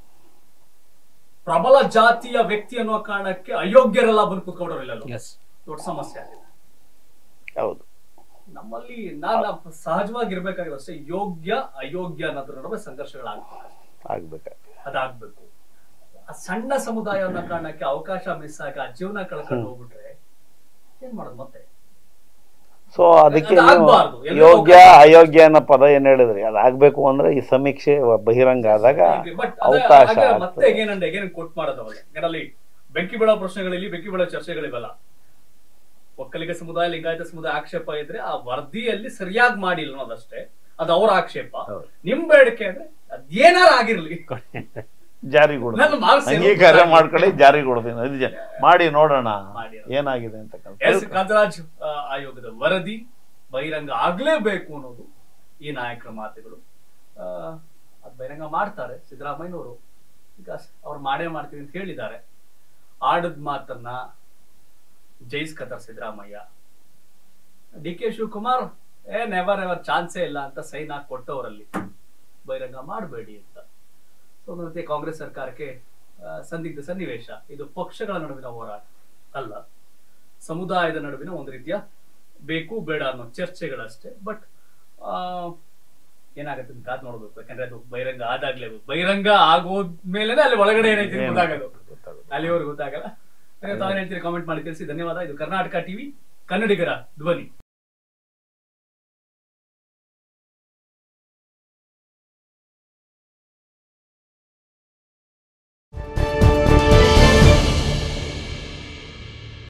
A: ಪ್ರಬಲ ಜಾತಿಯ ವ್ಯಕ್ತಿ ಅನ್ನೋ ಕಾರಣಕ್ಕೆ ಅಯೋಗ್ಯರೆಲ್ಲ ಬಂದು ಕುತ್ಕೊಂಡವ್ರಿಲ್ಲ
C: ಎಸ್
A: ದೊಡ್ಡ ಸಮಸ್ಯೆ ಆಗಿದೆ
B: ಹೌದು
A: ನಮ್ಮಲ್ಲಿ ನಾನು ಸಹಜವಾಗಿ ಇರ್ಬೇಕಾಗಿರೋ ಅಷ್ಟೇ ಯೋಗ್ಯ ಅಯೋಗ್ಯ ಅನ್ನೋದ್ರ ನಡುವೆ ಸಂಘರ್ಷಗಳಾಗ್ಬೇಕು
B: ಆಗ್ಬೇಕಾಗ್ತದೆ
A: ಅದಾಗ್ಬೇಕು ಆ ಸಣ್ಣ ಸಮುದಾಯ ಅನ್ನೋ ಕಾರಣಕ್ಕೆ ಅವಕಾಶ ಮಿಸ್ ಆಗಿ ಆ ಜೀವನ ಕಳ್ಕೊಂಡು ಹೋಗ್ಬಿಟ್ರೆ ಏನ್ ಮಾಡೋದು ಮತ್ತೆ
B: ಸೊ ಅದಕ್ಕೆ
A: ಅದು
B: ನೀವು
A: ಆಗ್ಬಾರ್ದು. ಎಲ್ಲರೂ
B: ಯೋಗ್ಯ ಅಯೋಗ್ಯ ಅನ್ನೋ ಪದ ಏನ್ ಹೇಳಿದ್ರಿ ಅದಾಗಬೇಕು ಅಂದ್ರೆ ಈ ಸಮೀಕ್ಷೆ ಬಹಿರಂಗ ಆದಾಗ
A: ಬಟ್
B: ಅವಕಾಶ
A: ಮತ್ತೆ
B: ಆಗ್ತದೆ.
A: ಹೇಗೇನಂದ್ರೆ ಹೇಗೇನು ಕೊಟ್ ಮಾಡೋದು ಅವಾಗ ಯಾಕಂದ್ರೆ ಬೆಂಕಿ ಬೀಳೋ ಪ್ರಶ್ನೆಗಳಿಲ್ಲಿ ಬೆಂಕಿ ಬೀಳೋ ಚರ್ಚೆಗಳಿವೆಲ್ಲ ಒಕ್ಕಲಿಗ ಸಮುದಾಯ ಲಿಂಗಾಯತ ಸಮುದಾಯ ಆಕ್ಷೇಪ ಇದ್ರೆ ಆ ವರದಿಯಲ್ಲಿ ಸರಿಯಾಗಿ ಮಾಡಿಲ್ಲ ಅನ್ನೋದಷ್ಟೇ ಅದು ಅವರ ಆಕ್ಷೇಪ
B: ಹೌದು.
A: ನಿಮ್ ಬೇಡಿಕೆ ಅಂದ್ರೆ ಅದೇನಾರ ಆಗಿರ್ಲಿ
B: ಜಾರಿಗೊಡ್ತೀನಿ
A: ನನ್ನ marks ಏನು
B: ಅಂಗೀಕಾರ
A: ಗೊತ್ತಾಗಿಲ್ಲ.
B: ಮಾಡ್ಕೊಳ್ಳಿ ಜಾರಿಗೊಡ್ತೀನಿ ಅದು ಜ- ಮಾಡಿ ನೋಡೋಣ
A: ಮಾಡಿ.
B: ಏನಾಗಿದೆ ಅಂತಕ್ಕಂಥ
A: ಎಸ್ ಗಜರಾಜ್ ಆ, ಆಯೋಗದ ವರದಿ ಬಹಿರಂಗ ಆಗ್ಲೇಬೇಕು ಅನ್ನೋದು ಈ ನಾಯಕರ ಮಾತುಗಳು ಆ, ಅದ್ ಬಹಿರಂಗ ಮಾಡ್ತಾರೆ ಸಿದ್ದರಾಮಯ್ಯನವರು ಬಿಕಾಸ್ ಅವ್ರು ಮಾಡೇ ಮಾಡ್ತೀವಿ ಅಂತ ಹೇಳಿದ್ದಾರೆ ಆಡದ್ ಮಾತನ್ನ ಜಯಿಸ್ಕತಾರ ಸಿದ್ದರಾಮಯ್ಯ ಡಿ ಕೆ ಶಿವಕುಮಾರ್ ಏ ನೆವರ್ ಎವರ್ ಚಾನ್ಸೇ ಇಲ್ಲ ಅಂತ ಸೈನ್ ಹಾಕಿ ಕೊಟ್ಟವರಲ್ಲಿ ಬಹಿರಂಗ ಮಾಡಬೇಡಿ ಅಂತ ಸೊ ಒಂದು ರೀತಿ ಕಾಂಗ್ರೆಸ್ ಸರ್ಕಾರಕ್ಕೆ ಆ, ಸಂದಿಗ್ಧ ಸನ್ನಿವೇಶ ಇದು ಪಕ್ಷಗಳ ನಡುವಿನ ಹೋರಾಟ ಅಲ್ಲ ಸಮುದಾಯದ ನಡುವಿನ ಒಂದು ರೀತಿಯ ಬೇಕು ಬೇಡ ಅನ್ನೋ ಚರ್ಚೆಗಳಷ್ಟೇ ಬಟ್ ಏನಾಗುತ್ತೆ ಅಂತ ಕಾದ್ ನೋಡ್ಬೇಕು ಯಾಕಂದ್ರೆ ಅದು ಬಹಿರಂಗ ಆದಾಗ್ಲೇ ಬಹಿರಂಗ ಆಗೋದ್ಮೇಲೆ ಅಲ್ಲಿ ಒಳಗಡೆ ಏನೈತಿ ಅಂತ ಗೊತ್ತಾಗೋದು
B: ಗೊತ್ತಾಗೋದು.
A: ಅಲ್ಲಿವರೆಗೂ ಗೊತ್ತಾಗಲ್ಲ ತಾವೇನ್ ಹೇಳ್ತೀರಿ ಕಾಮೆಂಟ್ ಮಾಡಿ ತಿಳಿಸಿ ಧನ್ಯವಾದ ಇದು ಕರ್ನಾಟಕ ಟಿವಿ ಕನ್ನಡಿಗರ ಧ್ವನಿ